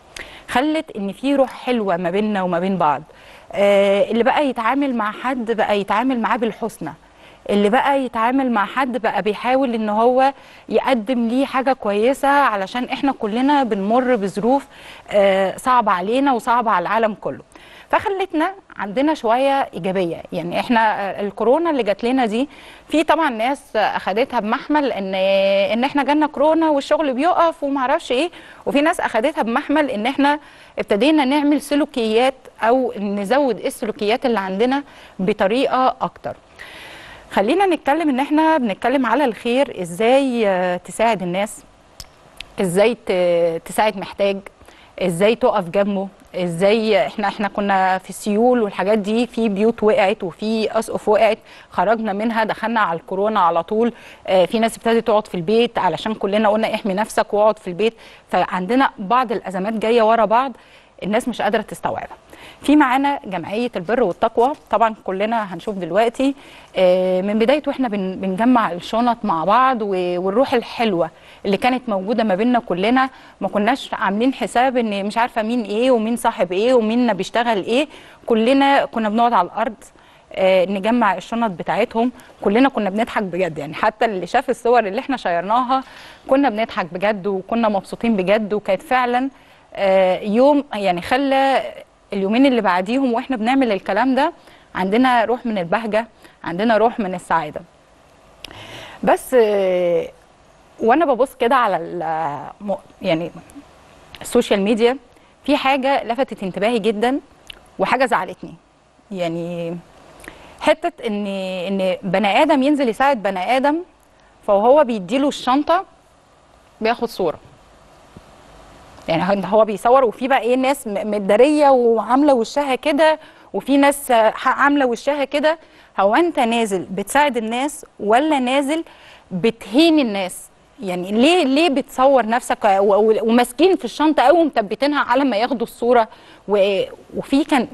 خلت ان في روح حلوه ما بيننا وما بين بعض آه اللي بقى يتعامل مع حد بقى يتعامل معاه بالحسنى اللي بقى يتعامل مع حد بقى بيحاول ان هو يقدم ليه حاجه كويسه علشان احنا كلنا بنمر بظروف آه صعبه علينا وصعبه على العالم كله فخلتنا عندنا شويه ايجابيه يعني احنا آه، الكورونا اللي جات لنا دي في طبعا ناس آه، اخدتها بمحمل ان ان احنا جالنا كورونا والشغل بيقف وما اعرفش ايه وفي ناس اخدتها بمحمل ان احنا ابتدينا نعمل سلوكيات او نزود إيه السلوكيات اللي عندنا بطريقه اكتر خلينا نتكلم ان احنا بنتكلم على الخير ازاي آه، تساعد الناس ازاي ت- تساعد محتاج ازاي تقف جنبه ازاي احنا احنا كنا في سيول والحاجات دي في بيوت وقعت وفي اسقف وقعت خرجنا منها دخلنا على الكورونا على طول آه، في ناس ابتدت تقعد في البيت علشان كلنا قلنا احمي نفسك واقعد في البيت فعندنا بعض الازمات جايه ورا بعض الناس مش قادره تستوعبها في معانا جمعيه البر والتقوى طبعا كلنا هنشوف دلوقتي آه، من بدايه واحنا بن- بنجمع الشنط مع بعض و- والروح الحلوه اللي كانت موجوده ما بيننا كلنا ما كناش عاملين حساب ان مش عارفه مين ايه ومين صاحب ايه ومين بيشتغل ايه كلنا كنا بنقعد على الارض آه، نجمع الشنط بتاعتهم كلنا كنا بنضحك بجد يعني حتى اللي شاف الصور اللي احنا شيرناها كنا بنضحك بجد وكنا مبسوطين بجد وكانت فعلا آه، يوم يعني خلى اليومين اللي بعديهم واحنا بنعمل الكلام ده عندنا روح من البهجه عندنا روح من السعاده بس آه، وانا ببص كده على ال- يعني السوشيال ميديا في حاجه لفتت انتباهي جدا وحاجه زعلتني يعني حته ان ان بني ادم ينزل يساعد بني ادم فهو بيديله الشنطه بياخد صوره يعني هو- هو بيصور وفي بقى ايه ناس م- متداريه وعامله وشها كده وفي ناس آه، عامله وشها كده هو انت نازل بتساعد الناس ولا نازل بتهين الناس يعني ليه ليه بتصور نفسك و- و- وماسكين في الشنطه قوي ومثبتينها على ما ياخدوا الصوره و- وفي كان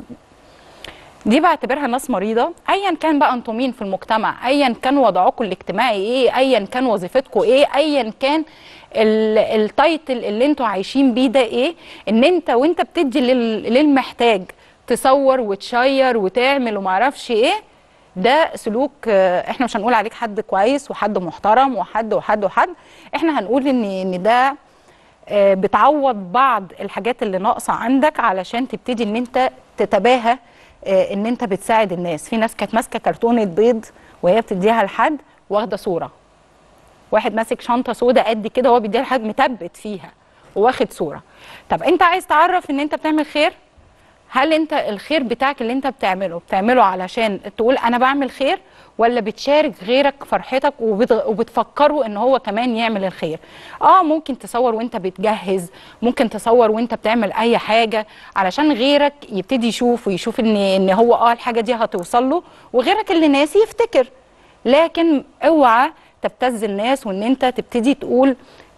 دي بعتبرها ناس مريضه ايا كان بقى انتم مين في المجتمع ايا كان وضعكم الاجتماعي ايه ايا كان وظيفتكم ايه ايا كان ال- التايتل اللي انتوا عايشين بيه ده ايه ان انت وانت بتدي لل- للمحتاج تصور وتشير وتعمل ومعرفش ايه ده سلوك آه، احنا مش هنقول عليك حد كويس وحد محترم وحد وحد وحد احنا هنقول ان ان ده آه، بتعوض بعض الحاجات اللي ناقصه عندك علشان تبتدي ان انت تتباهى آه، ان انت بتساعد الناس في ناس كانت ماسكه كرتونه بيض وهي بتديها لحد واخده صوره واحد ماسك شنطه سودة قد كده وهو بيديها لحد مثبت فيها وواخد صوره طب انت عايز تعرف ان انت بتعمل خير هل انت الخير بتاعك اللي انت بتعمله بتعمله علشان تقول انا بعمل خير ولا بتشارك غيرك فرحتك وبت- وبتفكره ان هو كمان يعمل الخير اه ممكن تصور وانت بتجهز ممكن تصور وانت بتعمل اي حاجه علشان غيرك يبتدي يشوف ويشوف ان ان هو اه الحاجه دي هتوصل له وغيرك اللي ناسي يفتكر لكن اوعى تبتز الناس وان انت تبتدي تقول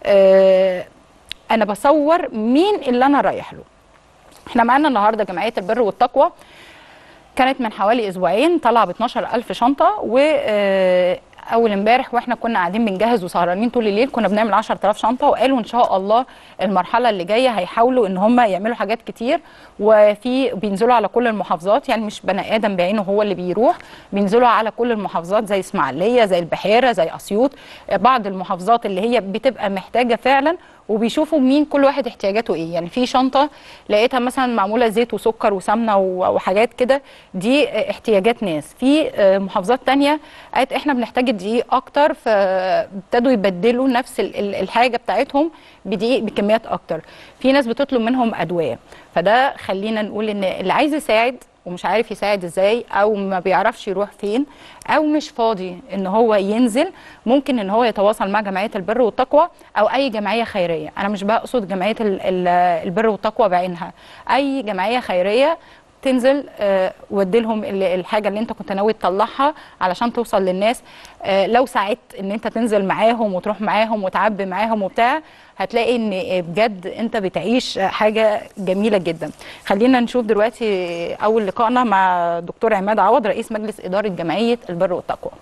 آه انا بصور مين اللي انا رايح له احنا معانا النهارده جمعيه البر والتقوى كانت من حوالي اسبوعين طالعه ب 12000 شنطه و آه، اول امبارح واحنا كنا قاعدين بنجهز وسهرانين طول الليل كنا بنعمل 10000 شنطه وقالوا ان شاء الله المرحله اللي جايه هيحاولوا ان هم يعملوا حاجات كتير وفي بينزلوا على كل المحافظات يعني مش بني ادم بعينه هو اللي بيروح بينزلوا على كل المحافظات زي اسماعيليه زي البحيره زي اسيوط آه، بعض المحافظات اللي هي بتبقى محتاجه فعلا وبيشوفوا مين كل واحد احتياجاته ايه يعني في شنطه لقيتها مثلا معموله زيت وسكر وسمنه و- وحاجات كده دي احتياجات ناس في آه، محافظات تانية قالت احنا بنحتاج الدقيق اكتر فابتدوا يبدلوا نفس ال- ال- الحاجه بتاعتهم بدقيق بكميات اكتر في ناس بتطلب منهم ادويه فده خلينا نقول ان اللي عايز يساعد ومش عارف يساعد ازاي او ما بيعرفش يروح فين او مش فاضي ان هو ينزل ممكن ان هو يتواصل مع جمعيه البر والتقوى او اي جمعيه خيريه انا مش بقصد جمعيه ال- ال- البر والتقوى بعينها اي جمعيه خيريه تنزل آه، ودي لهم ال- الحاجه اللي انت كنت ناوي تطلعها علشان توصل للناس آه، لو ساعدت ان انت تنزل معاهم وتروح معاهم وتعبي معاهم وبتاع هتلاقي ان بجد انت بتعيش حاجه جميله جدا خلينا نشوف دلوقتي اول لقائنا مع دكتور عماد عوض رئيس مجلس اداره جمعيه البر والتقوى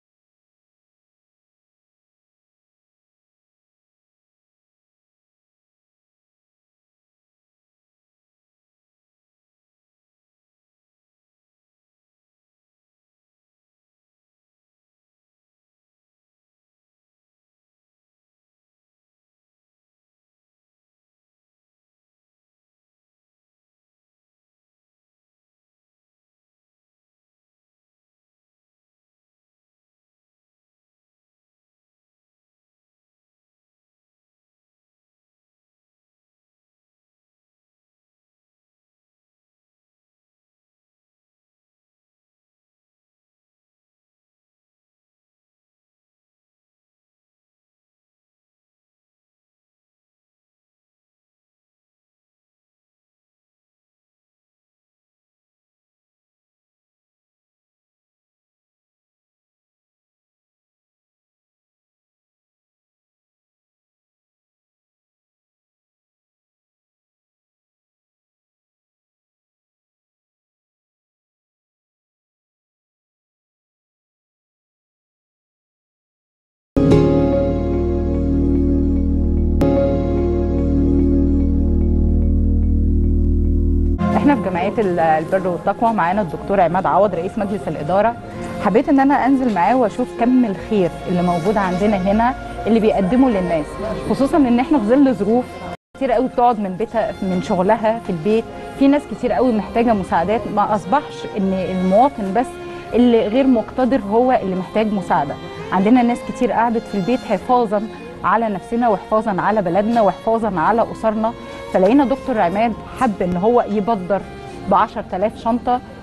احنا في جمعيه ال- البر والتقوى معانا الدكتور عماد عوض رئيس مجلس الاداره حبيت ان انا انزل معاه واشوف كم الخير اللي موجود عندنا هنا اللي بيقدمه للناس خصوصا ان احنا في ظل ظروف كتير قوي بتقعد من بيتها من شغلها في البيت في ناس كتير قوي محتاجه مساعدات ما اصبحش ان المواطن بس اللي غير مقتدر هو اللي محتاج مساعده عندنا ناس كتير قعدت في البيت حفاظا على نفسنا وحفاظا على بلدنا وحفاظا على اسرنا فلقينا دكتور عماد حب ان هو يبدر ب 10000 شنطه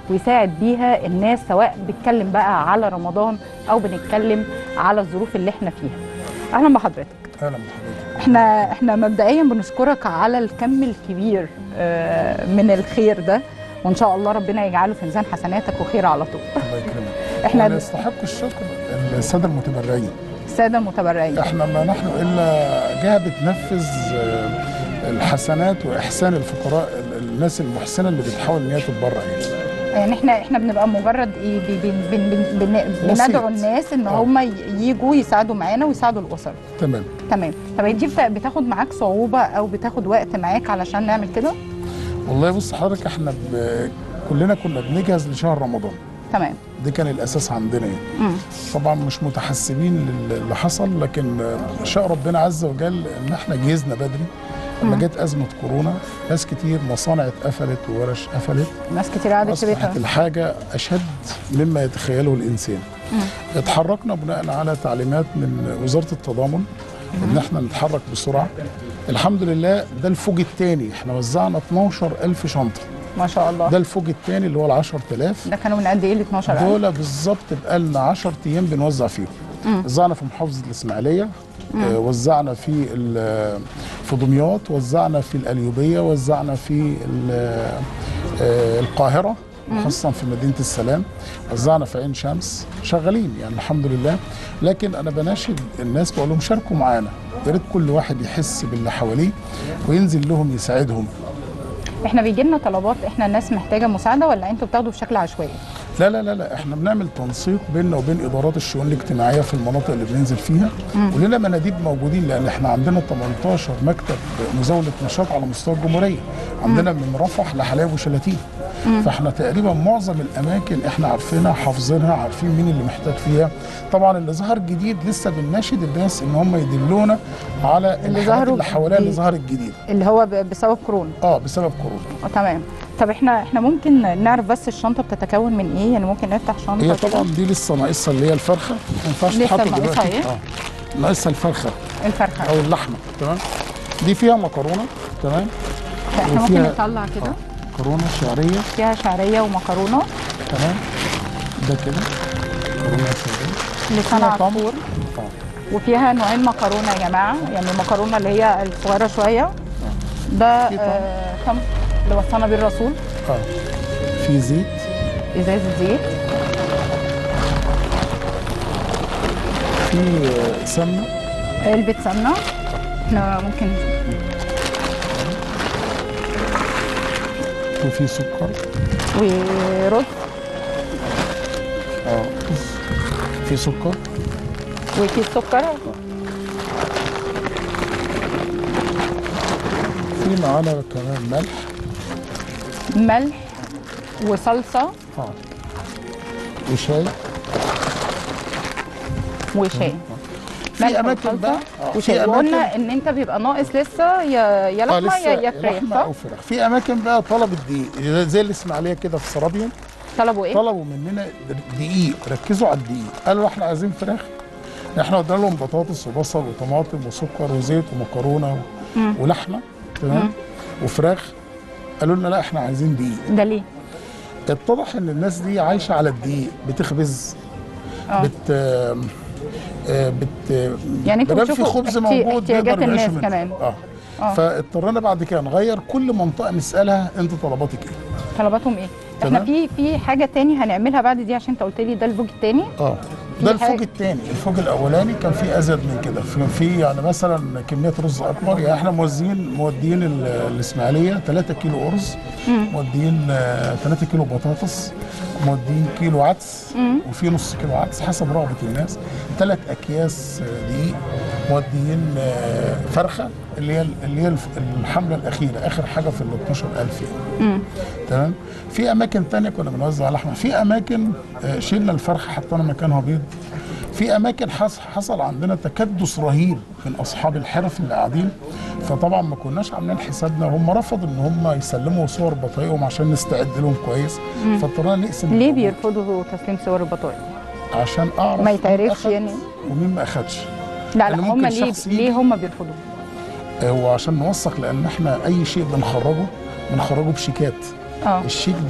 ويساعد بيها الناس سواء بيتكلم بقى على رمضان او بنتكلم على الظروف اللي احنا فيها اهلا بحضرتك اهلا بحضرتك احنا احنا مبدئيا بنشكرك على الكم الكبير آه، من الخير ده وان شاء الله ربنا يجعله في ميزان حسناتك وخير على طول الله يكرمك احنا احنا يستحق الشكر الساده المتبرعين الساده المتبرعين احنا ما نحن الا جهه بتنفذ آه، الحسنات واحسان الفقراء ال- الناس المحسنه اللي بتحاول ان هي تتبرع يعني يعني احنا احنا بنبقى مجرد ايه بي- بن بن بن بن وسيط. بندعو الناس ان آه. هم ي- يجوا يساعدوا معانا ويساعدوا الاسر تمام تمام طب دي بتا- بتاخد معاك صعوبه او بتاخد وقت معاك علشان نعمل كده والله بص حضرتك احنا ب... كلنا كنا بنجهز لشهر رمضان تمام ده كان الاساس عندنا يعني مم. طبعا مش متحسبين للي حصل لكن آه، شاء ربنا عز وجل ان احنا جهزنا بدري لما جت ازمه كورونا ناس كتير مصانع اتقفلت وورش قفلت ناس كتير قعدت في بيتها اصبحت الحاجه اشد مما يتخيله الانسان اتحركنا بناء على تعليمات من وزاره التضامن ان احنا نتحرك بسرعه الحمد لله ده الفوج الثاني احنا وزعنا 12000 شنطه ما شاء الله ده الفوج الثاني اللي هو ال 10000 ده كانوا من قد ايه ل 12000 دول بالظبط بقالنا 10 ايام بنوزع فيهم وزعنا في محافظه الاسماعيليه آه، وزعنا في ال- في دمياط وزعنا في القليوبيه وزعنا في ال- آه، القاهره خاصة في مدينة السلام وزعنا في عين شمس شغالين يعني الحمد لله لكن أنا بناشد الناس بقول لهم شاركوا معانا يا ريت كل واحد يحس باللي حواليه وينزل لهم يساعدهم احنا بيجي لنا طلبات احنا الناس محتاجه مساعده ولا انتوا بتاخدوا بشكل عشوائي لا لا لا لا احنا بنعمل تنسيق بيننا وبين ادارات الشؤون الاجتماعيه في المناطق اللي بننزل فيها ولنا مناديب موجودين لان احنا عندنا 18 مكتب مزاوله نشاط على مستوى الجمهوريه عندنا من رفح لحلايب وشلاتين فاحنا تقريبا معظم الاماكن احنا عارفينها حافظينها عارفين مين اللي محتاج فيها طبعا اللي ظهر جديد لسه بنناشد الناس ان هم يدلونا على اللي الحاجات ظهروا اللي حواليها اللي جديد. ظهرت جديد اللي هو ب- بسبب كورونا اه بسبب كورونا اه تمام طب احنا احنا ممكن نعرف بس الشنطه بتتكون من ايه يعني ممكن نفتح شنطه هي كده؟ طبعا دي لسه ناقصها اللي هي الفرخه ما ينفعش لسه تتحط ناقصها دلوقتي إيه؟ اه ناقصها الفرخه الفرخه او اللحمه تمام دي فيها مكرونه تمام احنا ممكن وفيها- نطلع كده مكرونه شعريه فيها شعريه ومكرونه تمام ده كده مكرونه شعريه لسان فيها طعم. عصفور اه وفيها نوعين مكرونه يا جماعه يعني المكرونه اللي هي الصغيره شويه ده في طعم. آه كم اللي وصانا بيه الرسول اه في زيت ازازه زيت في آه، سمنه علبه سمنه احنا ممكن وفي سكر ورز اه في سكر وكيس سكر في معانا كمان ملح ملح وصلصه اه وشاي وشاي في ملح اماكن وصلصة بقى آه، وشاي في وقلنا ان انت بيبقى ناقص لسه يا يا اه لحمه يا لسه يا فراخ لحمه صح؟ او فراخ في اماكن بقى طلبت دقيق زي الاسماعيليه كده في سرابيوم طلبوا ايه؟ طلبوا مننا دقيق ركزوا على الدقيق قالوا احنا عايزين فراخ احنا قلنا لهم بطاطس وبصل وطماطم وسكر وزيت ومكرونه و... ولحمه تمام وفراخ قالوا لنا لا احنا عايزين دقيق ده ليه؟ اتضح ان الناس دي عايشه على الدقيق بتخبز اه بت آه، بت يعني انتوا مادام في بتشوفوا خبز احتي- موجود احتياجات بيقدروا الناس يعيشوا منه. كمان. اه اه. فاضطرينا بعد كده نغير كل منطقه نسالها انت طلباتك ايه طلباتهم ايه؟ احنا تمام. في في حاجه تاني هنعملها بعد دي عشان انت قلت لي ده الفوج التاني اه في ده حاجة- الفوج الثاني الفوج الاولاني كان فيه ازيد من كده في- في يعني مثلا كميه رز اكبر يعني احنا موزعين موديين ال- الاسماعيليه 3 كيلو ارز موديين 3 كيلو بطاطس موديين كيلو عدس وفي نص كيلو عدس حسب رغبه الناس ثلاث اكياس آه، دقيق موديين آه، فرخه اللي هي اللي هي الف- الحمله الاخيره اخر حاجه في ال 12000 يعني تمام في اماكن تانية كنا بنوزع لحمه في اماكن آه، شلنا الفرخه حطينا مكانها بيض في اماكن حص- حصل عندنا تكدس رهيب من اصحاب الحرف اللي قاعدين فطبعا ما كناش عاملين حسابنا هم رفضوا ان هم يسلموا صور بطايقهم عشان نستعد لهم كويس فاضطرينا نقسم ليه الموضوع بيرفضوا تسليم صور البطايق؟ عشان اعرف ما مين يتعرفش أخد يعني؟ ومين ما اخدش لا لا يعني هم ممكن ليه شخص يجي- ليه هم بيرفضوا؟ هو عشان نوثق لان احنا اي شيء بنخرجه بنخرجه بشيكات اه الشيك ده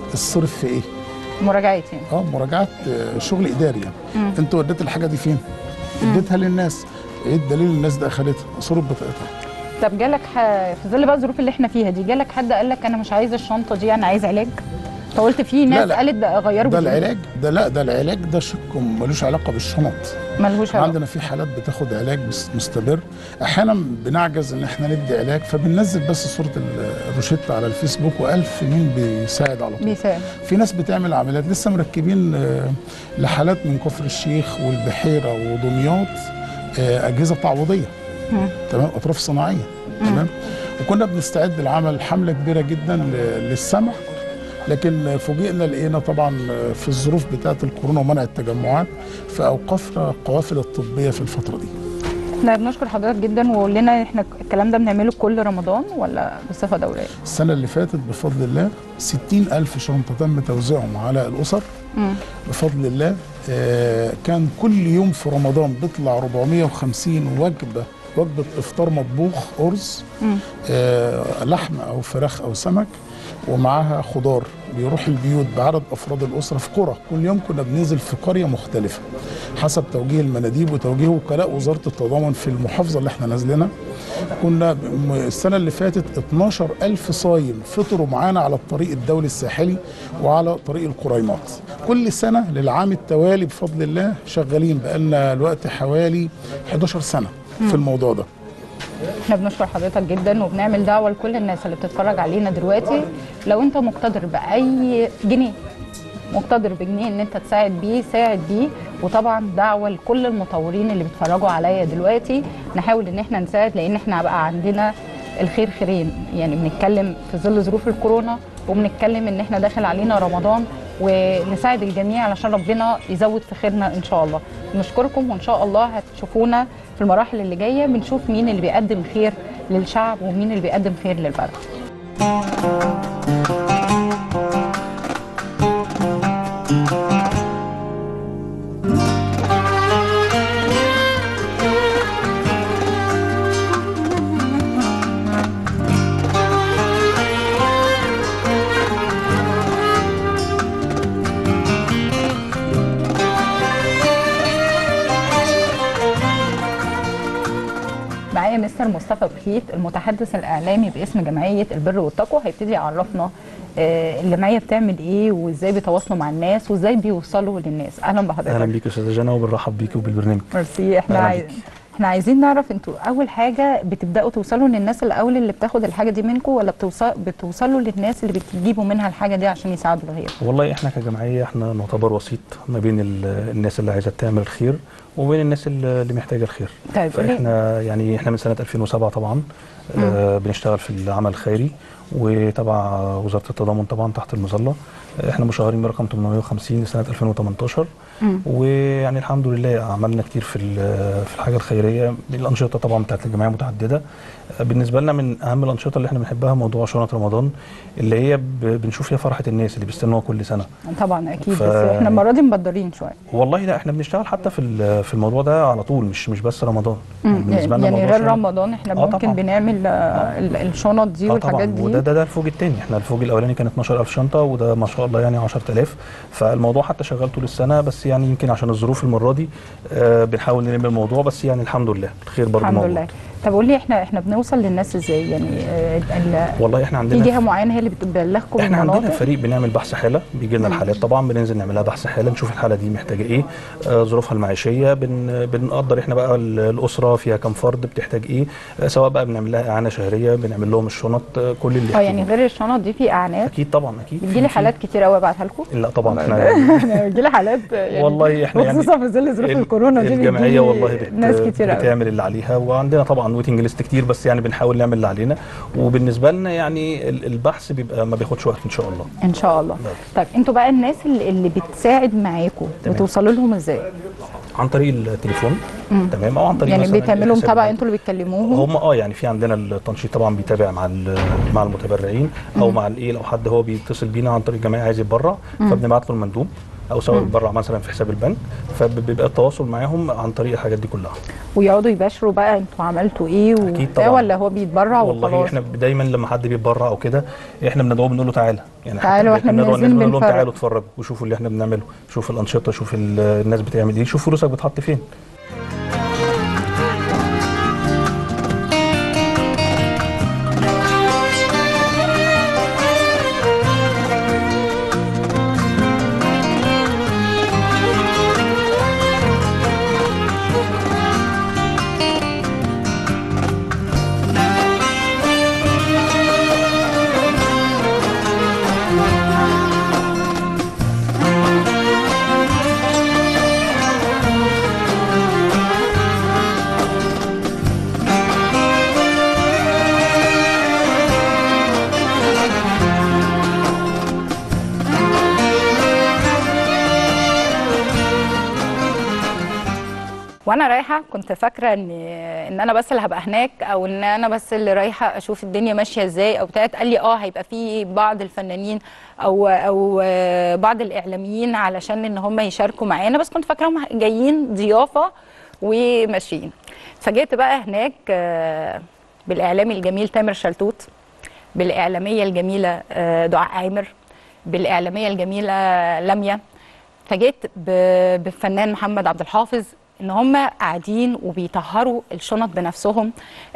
الصرف في ايه مراجعات يعني اه مراجعات آه، شغل اداري يعني انت وديت الحاجه دي فين اديتها للناس ايه الدليل الناس ده اخدتها صوره بطاقتها طب جالك ح... في ظل بقى الظروف اللي احنا فيها دي جالك حد قال لك انا مش عايز الشنطه دي انا عايز علاج فقلت في ناس لا. قالت ده غيروا ده جديد. العلاج ده لا ده العلاج ده شق ملوش علاقه بالشنط ملهوش علاقه عندنا في حالات بتاخد علاج بس- مستمر احيانا بنعجز ان احنا ندي علاج فبننزل بس صوره ال- الروشته على الفيسبوك والف مين بيساعد على طول بيساعد في ناس بتعمل عمليات لسه مركبين آه، لحالات من كفر الشيخ والبحيره ودمياط آه، اجهزه تعويضيه مم. تمام اطراف صناعيه تمام وكنا بنستعد لعمل حمله كبيره جدا ل- للسمع لكن فوجئنا لقينا طبعا في الظروف بتاعه الكورونا ومنع التجمعات فاوقفنا القوافل الطبيه في الفتره دي احنا بنشكر حضرتك جدا وقول لنا احنا الكلام ده بنعمله كل رمضان ولا بصفه دوريه السنه اللي فاتت بفضل الله 60 ألف شنطه تم توزيعهم على الاسر مم. بفضل الله آه، كان كل يوم في رمضان بيطلع 450 وجبه وجبه افطار مطبوخ ارز مم. آه، لحم او فراخ او سمك ومعاها خضار بيروح البيوت بعدد افراد الاسره في قرى كل يوم كنا بننزل في قريه مختلفه حسب توجيه المناديب وتوجيه وكلاء وزاره التضامن في المحافظه اللي احنا نازلينها كنا م- السنه اللي فاتت 12 ألف صايم فطروا معانا على الطريق الدولي الساحلي وعلى طريق القريمات كل سنه للعام التوالي بفضل الله شغالين بقالنا الوقت حوالي 11 سنه في الموضوع ده احنا بنشكر حضرتك جدا وبنعمل دعوه لكل الناس اللي بتتفرج علينا دلوقتي لو انت مقتدر باي جنيه مقتدر بجنيه ان انت تساعد بيه ساعد بيه وطبعا دعوه لكل المطورين اللي بيتفرجوا عليا دلوقتي نحاول ان احنا نساعد لان احنا بقى عندنا الخير خيرين يعني بنتكلم في ظل ظروف الكورونا وبنتكلم ان احنا داخل علينا رمضان ونساعد الجميع علشان ربنا يزود في خيرنا ان شاء الله نشكركم وان شاء الله هتشوفونا في المراحل اللي جايه بنشوف مين اللي بيقدم خير للشعب ومين اللي بيقدم خير للبلد معايا مستر مصطفى بخيت المتحدث الاعلامي باسم جمعيه البر والتقوى هيبتدي يعرفنا آه، الجمعيه بتعمل ايه وازاي بيتواصلوا مع الناس وازاي بيوصلوا للناس اهلا بحضرتك اهلا بيك يا استاذه جنى وبنرحب بيك وبالبرنامج ميرسي احنا أهلا عايز... بيك. احنا عايزين نعرف انتوا اول حاجه بتبداوا توصلوا للناس الاول اللي بتاخد الحاجه دي منكم ولا بتوصل... بتوصلوا للناس اللي بتجيبوا منها الحاجه دي عشان يساعدوا الغير والله احنا كجمعيه احنا نعتبر وسيط ما بين ال- الناس اللي عايزه تعمل الخير وبين الناس اللي اللي محتاجه الخير طيب قولي- فاحنا يعني احنا من سنه 2007 طبعا آه بنشتغل في العمل الخيري وتبع وزاره التضامن طبعا تحت المظله احنا مشهورين برقم 850 لسنه 2018 مم. ويعني الحمد لله عملنا كتير في ال- في الحاجه الخيريه الانشطه طبعا بتاعت الجمعيه متعدده بالنسبه لنا من اهم الانشطه اللي احنا بنحبها موضوع شنط رمضان اللي هي ب- بنشوف فيها فرحه الناس اللي بيستنوها كل سنه طبعا اكيد ف- بس احنا المره دي مبدرين شويه والله لا احنا بنشتغل حتى في ال- في الموضوع ده على طول مش مش بس رمضان يعني بالنسبه لنا يعني موضوع غير شنط- رمضان احنا آه ممكن طبعاً. بنعمل آه، ال- الشنط دي اه والحاجات طبعا دي وده ده ده الفوج الثاني احنا الفوج الاولاني كان 12000 شنطه وده ما شاء الله يعني 10000 فالموضوع حتى شغال طول السنه بس يعني يمكن عشان الظروف المره دي آه بنحاول نلم الموضوع بس يعني الحمد لله الخير برضه الحمد موجود لله طب قول لي احنا احنا بنوصل للناس ازاي يعني آه، ال- والله احنا في عندنا جهه معينه هي اللي بتبلغكم احنا عندنا المناطق فريق بنعمل بحث حاله بيجي لنا الحالات طبعا بننزل نعملها بحث حاله نشوف الحاله دي محتاجه ايه آه ظروفها المعيشيه بن بنقدر احنا بقى ال- الاسره فيها كام فرد بتحتاج ايه آه سواء بقى بنعمل لها اعانه شهريه بنعمل لهم الشنط آه كل اللي اه يعني يحتاجوه. غير الشنط دي في اعانات اكيد طبعا اكيد بتجي لي في- حالات كتير قوي ابعتها لكم لا طبعا احنا بتجي لي حالات يعني والله احنا يعني وخصوصا في ظل ظروف ال- الكورونا دي الجمعيه بتجيلي والله بت ناس كتير قوي بتعمل اللي عليها وعندنا طبعا ويتنج ليست كتير بس يعني بنحاول نعمل اللي علينا وبالنسبه لنا يعني ال- البحث بيبقى ما بياخدش وقت ان شاء الله ان شاء الله طيب انتوا بقى الناس اللي, اللي بتساعد معاكم تمام. بتوصلوا لهم ازاي عن طريق التليفون تمام او عن طريق يعني مثلاً بتعملوا الحساب متابعه البنكي. انتوا اللي بتكلموهم هم اه يعني في عندنا التنشيط طبعا بيتابع مع ال- مع المتبرعين او مع الايه لو حد هو بيتصل بينا عن طريق الجمعيه عايز يتبرع فبنبعت له المندوب او سواء بيتبرع مثلا في حساب البنك فبيبقى التواصل معاهم عن طريق الحاجات دي كلها ويقعدوا يباشروا بقى انتوا عملتوا ايه و... أكيد ده طبعاً. ولا هو بيتبرع والله وخلاص احنا دايما لما حد بيتبرع او كده احنا بندعوه بنقول له تعالى يعني حتى تعالوا احنا بندعو نازلين الناس بنقول لهم بنتفرج. تعالوا اتفرجوا وشوفوا اللي احنا بنعمله شوفوا الانشطه شوفوا ال- الناس بتعمل ايه شوف فلوسك بتحط فين وانا رايحه كنت فاكره ان ان انا بس اللي هبقى هناك او ان انا بس اللي رايحه اشوف الدنيا ماشيه ازاي او بتاعت قال لي اه هيبقى في بعض الفنانين او او آه، بعض الاعلاميين علشان ان هم يشاركوا معانا بس كنت فاكراهم جايين ضيافه وماشيين فجيت بقى هناك آه، بالاعلامي الجميل تامر شلتوت بالاعلاميه الجميله آه، دعاء عامر بالاعلاميه الجميله لميا فجيت ب- بالفنان محمد عبد الحافظ ان هم قاعدين وبيطهروا الشنط بنفسهم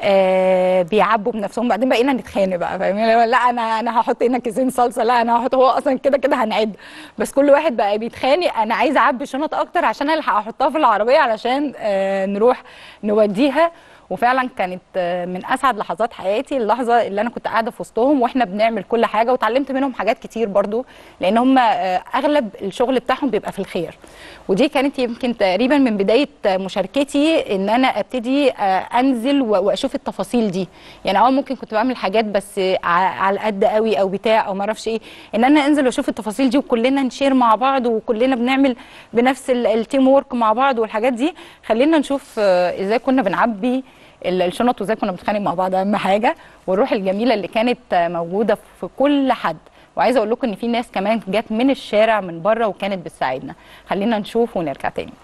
آه بيعبوا بنفسهم بعدين بقينا نتخانق بقى فاهمين اللي هو لا انا انا هحط هنا كيسين صلصه لا انا هحط هو اصلا كده كده هنعد بس كل واحد بقى بيتخانق انا عايزه اعبي شنط اكتر عشان الحق احطها في العربيه علشان آه نروح نوديها وفعلا كانت آه، من اسعد لحظات حياتي اللحظه اللي انا كنت قاعده في وسطهم واحنا بنعمل كل حاجه وتعلمت منهم حاجات كتير برضو لان هم آه، اغلب الشغل بتاعهم بيبقى في الخير ودي كانت يمكن تقريبا من بدايه آه، مشاركتي ان انا ابتدي آه، انزل و- واشوف التفاصيل دي يعني اه ممكن كنت بعمل حاجات بس آه، ع- على قد قوي او بتاع او ما اعرفش ايه ان انا انزل واشوف التفاصيل دي وكلنا نشير مع بعض وكلنا بنعمل بنفس ال- التيم وورك مع بعض والحاجات دي خلينا نشوف آه، ازاي كنا بنعبي ال- الشنط وازاي كنا بنتخانق مع بعض اهم حاجه والروح الجميله اللي كانت آه، موجوده في كل حد وعايزه اقول لكم ان في ناس كمان جت من الشارع من بره وكانت بتساعدنا خلينا نشوف ونرجع تاني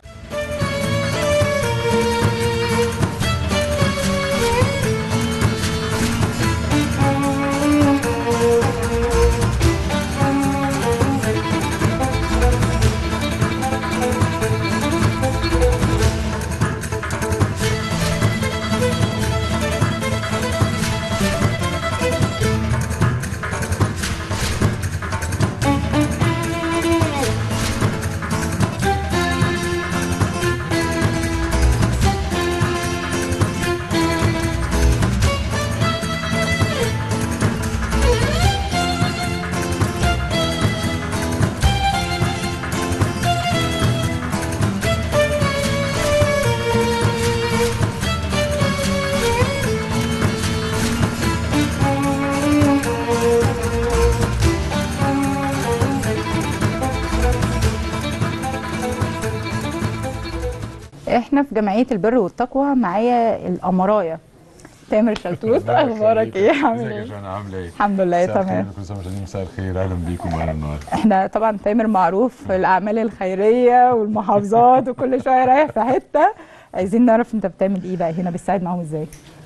احنا في جمعيه البر والتقوى معايا الامرايه تامر شلتوت اخبارك ايه عامل ازيك يا ايه جانا عامله ايه؟ الحمد لله مساء الخير تمام كل سنه وانتم طيبين مساء الخير اهلا بيكم معانا النهارده احنا طبعا تامر معروف في الاعمال الخيريه والمحافظات وكل شويه رايح في حته عايزين نعرف انت بتعمل ايه بقى هنا بتساعد معاهم ازاي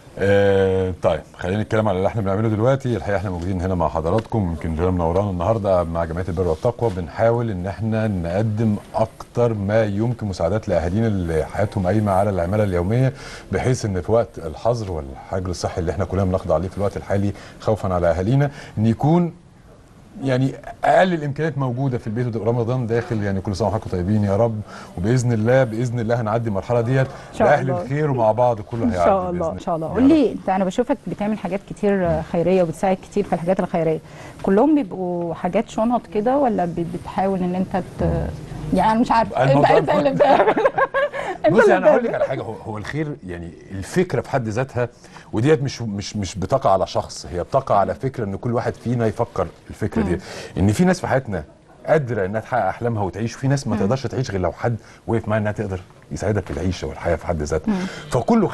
آه طيب خلينا نتكلم على اللي احنا بنعمله دلوقتي الحقيقه احنا موجودين هنا مع حضراتكم يمكن جانا منورانا النهارده مع جمعيه البر والتقوى بنحاول ان احنا نقدم اكتر ما يمكن مساعدات لاهالينا اللي حياتهم قايمه على العماله اليوميه بحيث ان في وقت الحظر والحجر الصحي اللي احنا كلنا بنخضع عليه في الوقت الحالي خوفا على اهالينا ان يكون يعني اقل الامكانيات موجوده في البيت ورمضان داخل يعني كل سنه وحضراتكم طيبين يا رب وباذن الله باذن الله هنعدي المرحله ديت شاء باهل الله. الخير ومع بعض كله ان هيعدي شاء الله بإذن ان شاء الله يا قول رب. لي انت انا بشوفك بتعمل حاجات كتير خيريه وبتساعد كتير في الحاجات الخيريه كلهم بيبقوا حاجات شنط كده ولا ب- بتحاول ان انت ت... يعني انا مش عارفه انت الموضوع انت اللي بتعمل انت بصي اللي انا هقول لك بتعمل على حاجه هو, هو الخير يعني الفكره في حد ذاتها وديت مش مش مش بتقع على شخص هي بتقع على فكره ان كل واحد فينا يفكر الفكره دي ان في ناس في حياتنا قادره انها تحقق احلامها وتعيش وفي ناس ما تقدرش تعيش غير لو حد وقف معاها انها تقدر يساعدها في العيشه والحياه في حد ذاتها فكله خير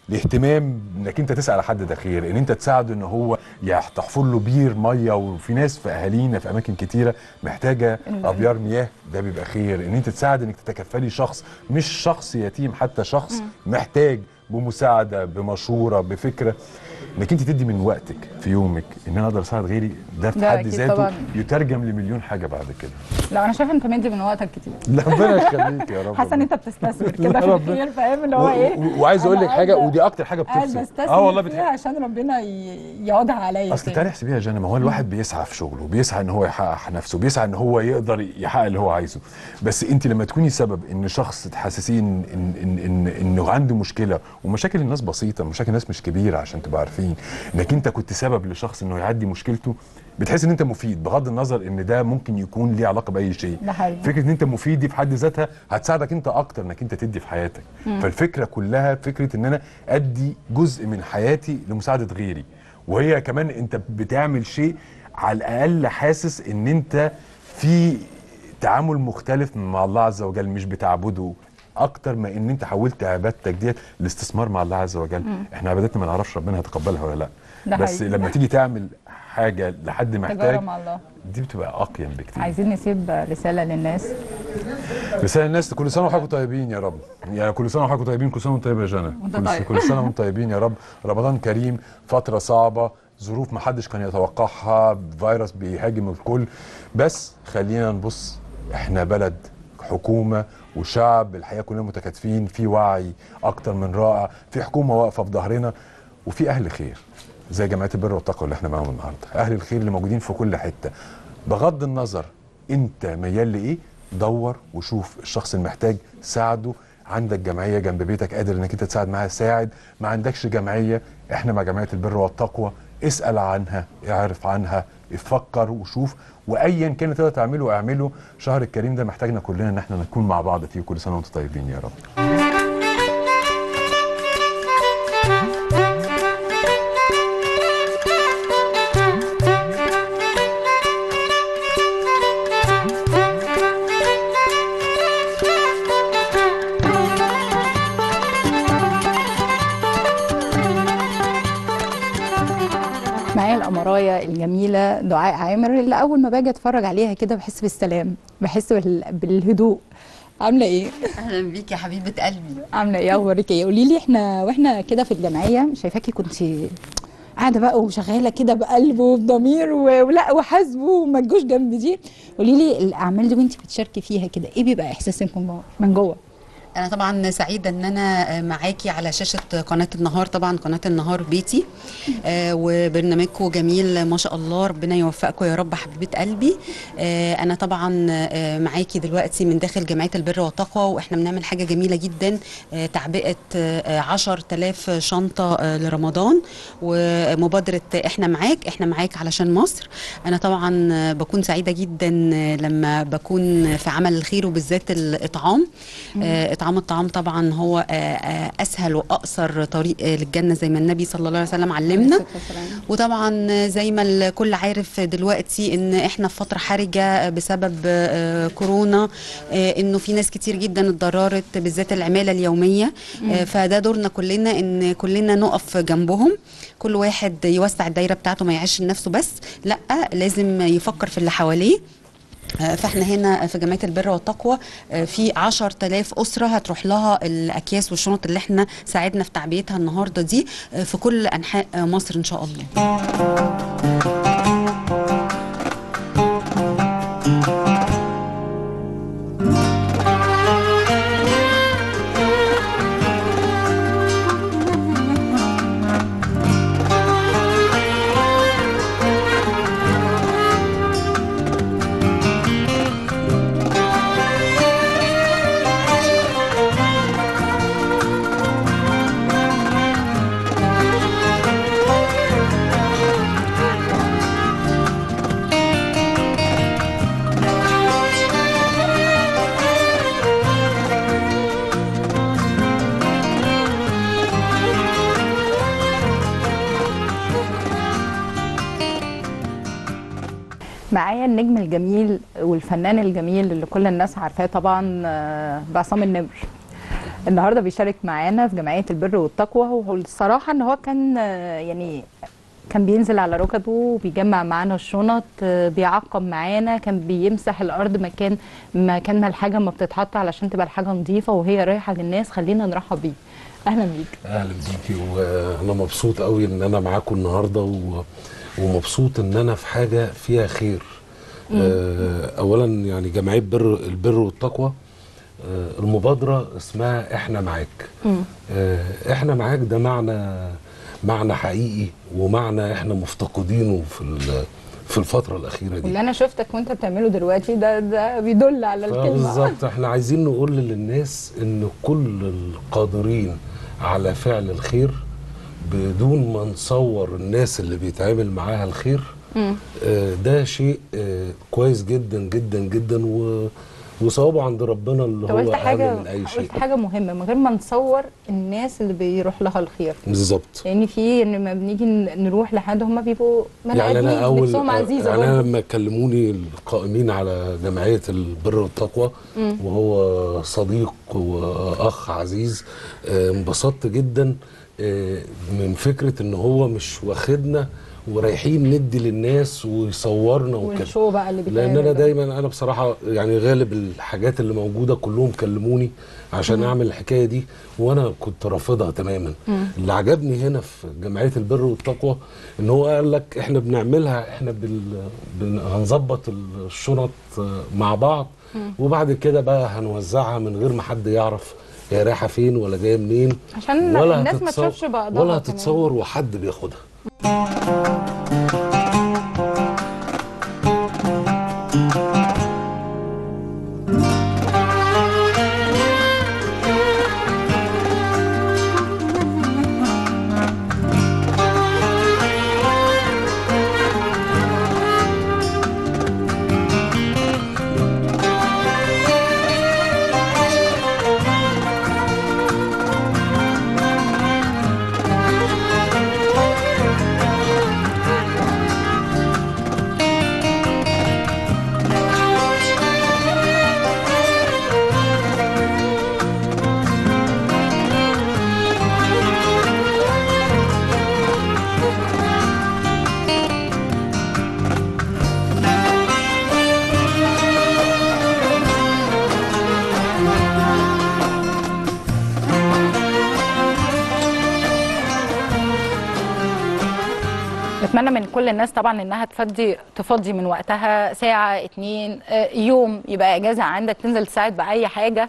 الاهتمام انك انت تسال حد ده خير ان انت تساعده ان هو يح- تحفر له بير ميه وفي ناس في اهالينا في اماكن كتيره محتاجه ابيار مياه ده بيبقى خير ان انت تساعد انك تتكفلي شخص مش شخص يتيم حتى شخص محتاج بمساعده بمشوره بفكره انك انت تدي من وقتك في يومك ان انا اقدر اساعد غيري ده في ده حد أكيد ذاته طبعاً. يترجم لمليون حاجه بعد كده لا انا شايفه انت مدي من وقتك كتير لا ربنا يخليك يا رب حاسه ان انت بتستثمر كده لا في ربنا- الخير فاهم اللي هو و- ايه و- وعايز اقول أنا لك حاجه قاعدة- ودي اكتر حاجه قاعد بتبسط بستثمر اه والله فيها بتح... عشان ربنا ي- يقعدها عليا اصل تاني. تعالي احسبيها يا جانا ما هو الواحد بيسعى في شغله بيسعى ان هو يحقق نفسه بيسعى ان هو يقدر يحقق اللي هو عايزه بس انت لما تكوني سبب ان شخص تحسسيه ان ان ان, إن انه عنده مشكله ومشاكل الناس بسيطه مشاكل الناس مش كبيره عشان تبقى عارفين انك انت كنت سبب لشخص انه يعدي مشكلته بتحس ان انت مفيد بغض النظر ان ده ممكن يكون ليه علاقه باي شيء ده حقيقي. فكره ان انت مفيد دي في حد ذاتها هتساعدك انت اكتر انك انت تدي في حياتك فالفكره كلها فكره ان انا ادي جزء من حياتي لمساعده غيري وهي كمان انت بتعمل شيء على الاقل حاسس ان انت في تعامل مختلف مع الله عز وجل مش بتعبده اكتر ما ان انت حولت عبادتك ديت لاستثمار مع الله عز وجل احنا عبادتنا ما نعرفش ربنا هيتقبلها ولا لا ده بس حقيقي. لما تيجي تعمل حاجه لحد محتاج تجاره مع الله دي بتبقى اقيم بكتير عايزين نسيب رساله للناس رسالة الناس كل سنة وحضراتكم طيبين يا رب يعني كل سنة وحضراتكم طيبين كل سنة وانت طيب يا جنى وانت كل, طيب. كل سنة وانتم طيبين يا رب رمضان كريم فترة صعبة ظروف ما حدش كان يتوقعها فيروس بيهاجم الكل بس خلينا نبص احنا بلد حكومة وشعب الحقيقة كلنا متكاتفين في وعي أكتر من رائع في حكومة واقفة في ظهرنا وفي أهل خير زي جمعية البر والتقوى اللي احنا معاهم النهارده أهل الخير اللي موجودين في كل حتة بغض النظر انت ميال لايه دور وشوف الشخص المحتاج ساعده عندك جمعيه جنب بيتك قادر انك انت تساعد معاها ساعد ما عندكش جمعيه احنا مع جمعيه البر والتقوى اسال عنها اعرف عنها افكر وشوف وايا كان اللي تقدر تعمله اعمله شهر الكريم ده محتاجنا كلنا ان احنا نكون مع بعض فيه كل سنه وانتم طيبين يا رب معايا الأمراية الجميلة دعاء عامر اللي أول ما باجي أتفرج عليها كده بحس بالسلام بحس بال- بالهدوء عاملة إيه؟ اهلا بيك يا حبيبه قلبي عاملة إيه أخبارك إيه؟ قولي لي إحنا وإحنا كده في الجمعية شايفاكي كنت قاعدة بقى وشغالة كده بقلب وبضمير و- ولا وحاسبه وما تجوش جنب دي قولي لي الأعمال دي وأنت بتشاركي فيها كده إيه بيبقى إحساسك من جوه؟ من جوه؟ انا طبعا سعيده ان انا معاكي على شاشه قناه النهار طبعا قناه النهار بيتي آه، وبرنامجكم جميل ما شاء الله ربنا يوفقكم يا رب حبيبه قلبي آه، انا طبعا آه، معاكي دلوقتي من داخل جمعيه البر والتقوى واحنا بنعمل حاجه جميله جدا آه، تعبئه آه، 10000 شنطه آه، لرمضان ومبادره احنا معاك احنا معاك علشان مصر انا طبعا آه، بكون سعيده جدا آه، لما بكون في عمل الخير وبالذات الاطعام آه، اطعام الطعام طبعا هو آه، آه، اسهل واقصر طريق آه، للجنه زي ما النبي صلى الله عليه وسلم علمنا وطبعا زي ما الكل عارف دلوقتي ان احنا في فتره حرجه بسبب آه، كورونا آه، انه في ناس كتير جدا اتضررت بالذات العماله اليوميه آه، فده دورنا كلنا ان كلنا نقف جنبهم كل واحد يوسع الدايره بتاعته ما يعيش لنفسه بس لا لازم يفكر في اللي حواليه آه، فاحنا هنا في جمعيه البر والتقوى آه، في 10000 اسره هتروح لها الاكياس والشنط اللي احنا ساعدنا في تعبئتها النهارده دي آه، في كل انحاء آه، مصر ان شاء الله معايا النجم الجميل والفنان الجميل اللي كل الناس عارفاه طبعا آه، بعصام النمر النهارده بيشارك معانا في جمعيه البر والتقوى والصراحه ان هو كان آه، يعني كان بينزل على ركبه وبيجمع معانا الشنط آه، بيعقم معانا كان بيمسح الارض مكان مكان ما الحاجه ما بتتحط علشان تبقى الحاجه نظيفه وهي رايحه للناس خلينا نرحب بيه اهلا بيك اهلا بيكي وانا مبسوط قوي ان انا معاكم النهارده و... ومبسوط ان انا في حاجه فيها خير آه، اولا يعني جمعيه بر البر والتقوى آه، المبادره اسمها احنا معاك آه، احنا معاك ده معنى معنى حقيقي ومعنى احنا مفتقدينه في ال- في الفتره الاخيره دي واللي انا شفتك وانت بتعمله دلوقتي ده ده بيدل على الكلمه بالظبط احنا عايزين نقول للناس ان كل القادرين على فعل الخير بدون ما نصور الناس اللي بيتعامل معاها الخير مم. آه، ده شيء آه، كويس جدا جدا جدا و وصوابه عند ربنا اللي انت هو قلت حاجه اهم من اي شيء قلت حاجه مهمه من غير ما نصور الناس اللي بيروح لها الخير بالظبط لان في ان لما بنيجي ن- نروح لحد هم بيبقوا بني يعني ادمين انا اول نفسهم عزيزه يعني انا برضه. لما كلموني القائمين على جمعيه البر والتقوى مم. وهو صديق واخ عزيز آه، انبسطت جدا آه، من فكره ان هو مش واخدنا ورايحين ندي للناس ويصورنا وكده والشو بقى اللي لان بيتعمل انا ده. دايما انا بصراحه يعني غالب الحاجات اللي موجوده كلهم كلموني عشان مم. اعمل الحكايه دي وانا كنت رافضها تماما مم. اللي عجبني هنا في جمعيه البر والتقوى ان هو قال لك احنا بنعملها احنا بال... بن... هنظبط الشنط مع بعض مم. وبعد كده بقى هنوزعها من غير ما حد يعرف هي رايحه فين ولا جايه منين عشان الناس ما هتتصور- تشوفش بعضها ولا كمان. هتتصور وحد بياخدها بتمنى من كل الناس طبعا انها تفضي تفضي من وقتها ساعه اتنين آه، يوم يبقى اجازه عندك تنزل تساعد باي حاجه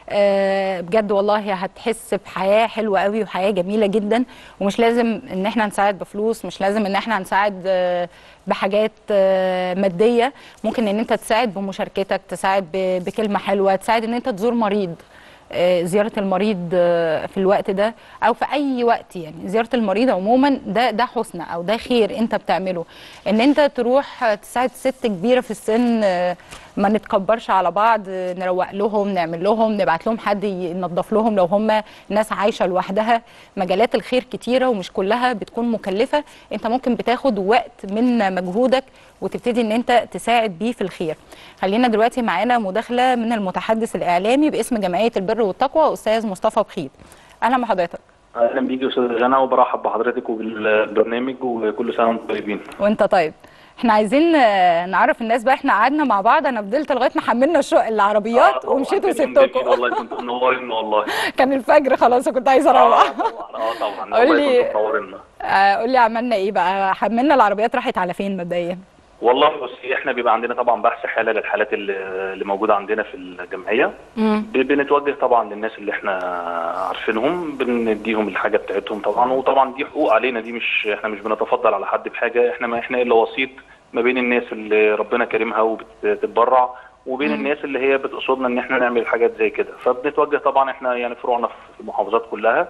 آه، بجد والله هتحس بحياه حلوه قوي وحياه جميله جدا ومش لازم ان احنا نساعد بفلوس مش لازم ان احنا نساعد آه، بحاجات آه، ماديه ممكن ان انت تساعد بمشاركتك تساعد ب- بكلمه حلوه تساعد ان انت تزور مريض آه، زياره المريض آه، في الوقت ده او في اي وقت يعني زياره المريض عموما ده ده حسنى او ده خير انت بتعمله ان انت تروح آه، تساعد ست كبيره في السن آه، ما نتكبرش على بعض آه، نروق لهم نعمل لهم نبعت لهم حد ينظف لهم لو هم ناس عايشه لوحدها مجالات الخير كتيره ومش كلها بتكون مكلفه انت ممكن بتاخد وقت من مجهودك وتبتدي ان انت تساعد بيه في الخير خلينا دلوقتي معانا مداخله من المتحدث الاعلامي باسم جمعيه البر والتقوى استاذ مصطفى بخيت اهلا بحضرتك اهلا بيكي يا استاذ غنى وبرحب بحضرتك وبالبرنامج وكل سنه وانتم طيبين وانت طيب احنا عايزين آه، نعرف الناس بقى احنا قعدنا مع بعض انا فضلت لغايه ما حملنا الشق العربيات ومشيت وسبتكم والله كنتوا منورين والله كان الفجر خلاص كنت عايزه اروح اه طبعا قول والله لي- كنتوا منورينا آه، قول لي عملنا ايه بقى حملنا العربيات راحت على فين مبدئيا والله بصي احنا بيبقى عندنا طبعا بحث حاله للحالات اللي اللي موجوده عندنا في الجمعيه ب- بنتوجه طبعا للناس اللي احنا عارفينهم بنديهم الحاجه بتاعتهم طبعا وطبعا دي حقوق علينا دي مش احنا مش بنتفضل على حد بحاجه احنا ما احنا الا وسيط ما بين الناس اللي ربنا كريمها وبتتبرع وبين مم. الناس اللي هي بتقصدنا ان احنا نعمل حاجات زي كده فبنتوجه طبعا احنا يعني فروعنا في المحافظات كلها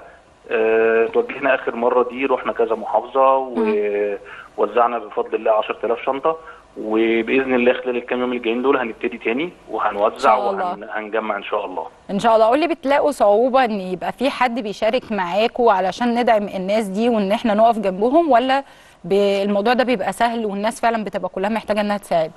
اه توجهنا اخر مره دي رحنا كذا محافظه ووزعنا بفضل الله 10000 شنطه وباذن الله خلال الكام يوم الجايين دول هنبتدي تاني وهنوزع إن شاء الله. وهنجمع ان شاء الله ان شاء الله قول لي بتلاقوا صعوبه ان يبقى في حد بيشارك معاكوا علشان ندعم الناس دي وان احنا نقف جنبهم ولا ب- الموضوع ده بيبقى سهل والناس فعلا بتبقى كلها محتاجه انها تساعد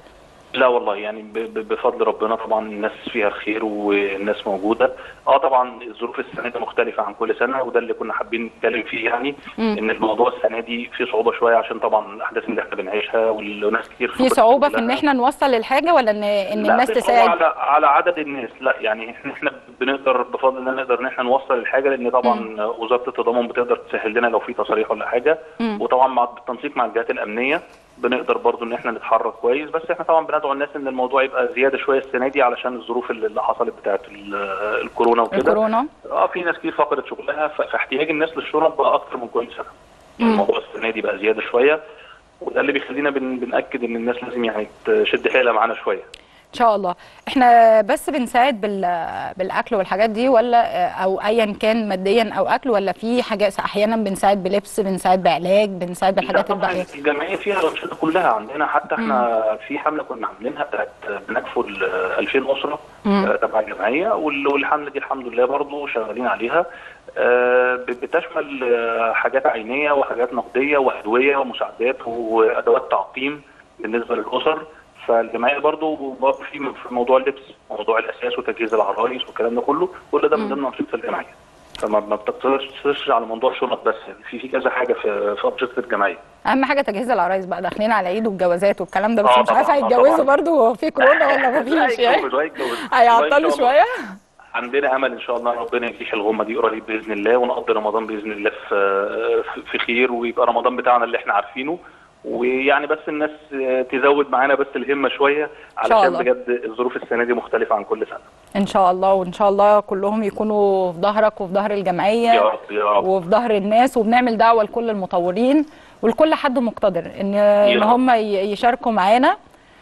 لا والله يعني ب- ب- بفضل ربنا طبعا الناس فيها الخير والناس موجوده اه طبعا الظروف السنه دي مختلفه عن كل سنه وده اللي كنا حابين نتكلم فيه يعني مم. ان الموضوع السنه دي فيه صعوبه شويه عشان طبعا الاحداث اللي احنا بنعيشها وناس كتير في صعوبه في ان احنا نوصل الحاجه ولا ان ان لا، الناس بس هو تساعد على على عدد الناس لا يعني احنا احنا بنقدر بفضل الله نقدر ان احنا نوصل الحاجه لان طبعا وزاره التضامن بتقدر تسهل لنا لو في تصاريح ولا حاجه مم. وطبعا مع بالتنسيق مع الجهات الامنيه بنقدر برضو ان احنا نتحرك كويس بس احنا طبعا بندعو الناس ان الموضوع يبقى زياده شويه السنه دي علشان الظروف اللي اللي حصلت بتاعه ال- الكورونا وكده الكورونا اه في ناس كتير فقدت شغلها ف- فاحتياج الناس للشرب بقى اكتر من كل سنه مم. الموضوع السنه دي بقى زياده شويه وده اللي بيخلينا بن بناكد ان الناس لازم يعني تشد حيلها معانا شويه ان شاء الله احنا بس بنساعد بال بالاكل والحاجات دي ولا او ايا كان ماديا او اكل ولا في حاجات احيانا بنساعد بلبس بنساعد بعلاج بنساعد بالحاجات لا طبعاً الباقيه الجمعيه فيها الانشطه كلها عندنا حتى احنا في حمله كنا عاملينها بتاعت بنكفل آه، 2000 اسره مم. آه، تبع الجمعيه وال- والحمله دي الحمد لله برضه شغالين عليها آه، ب- بتشمل آه، حاجات عينيه وحاجات نقديه وادويه ومساعدات وادوات تعقيم بالنسبه للاسر فالجمعيه برضه برضه في في موضوع اللبس موضوع الاساس وتجهيز العرايس والكلام ده كله كل ده من ضمن انشطه الجمعيه فما ما بتقتصرش على موضوع شنط بس يعني في في كذا حاجه في في انشطه الجمعيه اهم حاجه تجهيز العرايس بقى داخلين على العيد والجوازات والكلام ده بس آه مش عارفه طبعاً، آه هيتجوزوا طبعاً. برضو في كورونا ولا لا، مفيش يعني هيتجوزوا، هيتجوزوا. هيعطلوا إن شاء الله. شويه عندنا امل ان شاء الله ربنا يكيش الغمه دي قريب باذن الله ونقضي رمضان باذن الله في في خير ويبقى رمضان بتاعنا اللي احنا عارفينه ويعني بس الناس تزود معانا بس الهمه شويه شاء علشان الله. بجد الظروف السنه دي مختلفه عن كل سنه ان شاء الله وان شاء الله كلهم يكونوا في ظهرك وفي ظهر الجمعيه يا رب يا رب وفي ظهر الناس وبنعمل دعوه لكل المطورين ولكل حد مقتدر ان ان رب. هم ي- يشاركوا معانا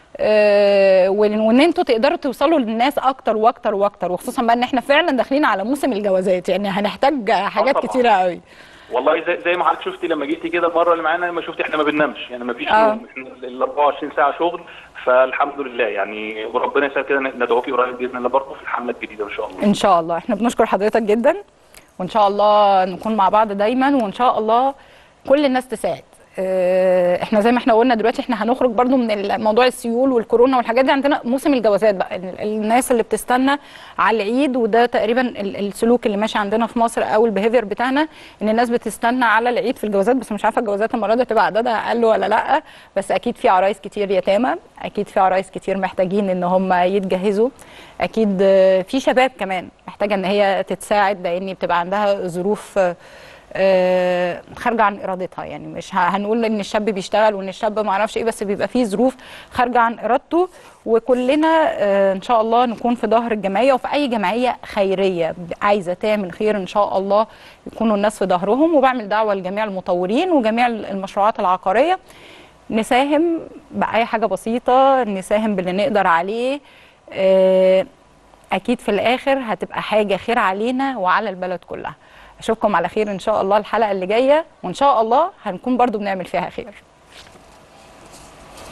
آه، وان وإن انتوا تقدروا توصلوا للناس اكتر واكتر واكتر وخصوصا بقى ان احنا فعلا داخلين على موسم الجوازات يعني هنحتاج حاجات طبعاً. كتيره قوي والله زي, زي ما حضرتك شفتي لما جيتي كده المره اللي معانا ما شفتي احنا ما بننامش يعني ما فيش آه. نوم احنا ال 24 ساعه شغل فالحمد لله يعني وربنا يسهل كده ندعوكي قريب باذن الله برضه في الحمله الجديده ان شاء الله ان شاء الله احنا بنشكر حضرتك جدا وان شاء الله نكون مع بعض دايما وان شاء الله كل الناس تساعد اه، احنا زي ما احنا قلنا دلوقتي احنا هنخرج برضو من موضوع السيول والكورونا والحاجات دي عندنا موسم الجوازات بقى ال- الناس اللي بتستنى على العيد وده تقريبا ال- السلوك اللي ماشي عندنا في مصر او البيهيفير بتاعنا ان الناس بتستنى على العيد في الجوازات بس مش عارفه الجوازات المره دي هتبقى عددها اقل ولا لا بس اكيد في عرايس كتير يتامى اكيد في عرايس كتير محتاجين ان هم يتجهزوا اكيد آه، في شباب كمان محتاجه ان هي تتساعد لان بتبقى عندها ظروف آه، آه، خارجه عن ارادتها يعني مش ه- هنقول ان الشاب بيشتغل وان الشاب ما اعرفش ايه بس بيبقى فيه ظروف خارجه عن ارادته وكلنا آه، ان شاء الله نكون في ظهر الجمعيه وفي اي جمعيه خيريه عايزه تعمل خير ان شاء الله يكونوا الناس في ظهرهم وبعمل دعوه لجميع المطورين وجميع المشروعات العقاريه نساهم باي حاجه بسيطه نساهم باللي نقدر عليه آه، اكيد في الاخر هتبقى حاجه خير علينا وعلى البلد كلها اشوفكم على خير ان شاء الله الحلقه اللي جايه وان شاء الله هنكون برضو بنعمل فيها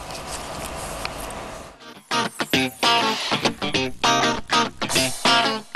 خير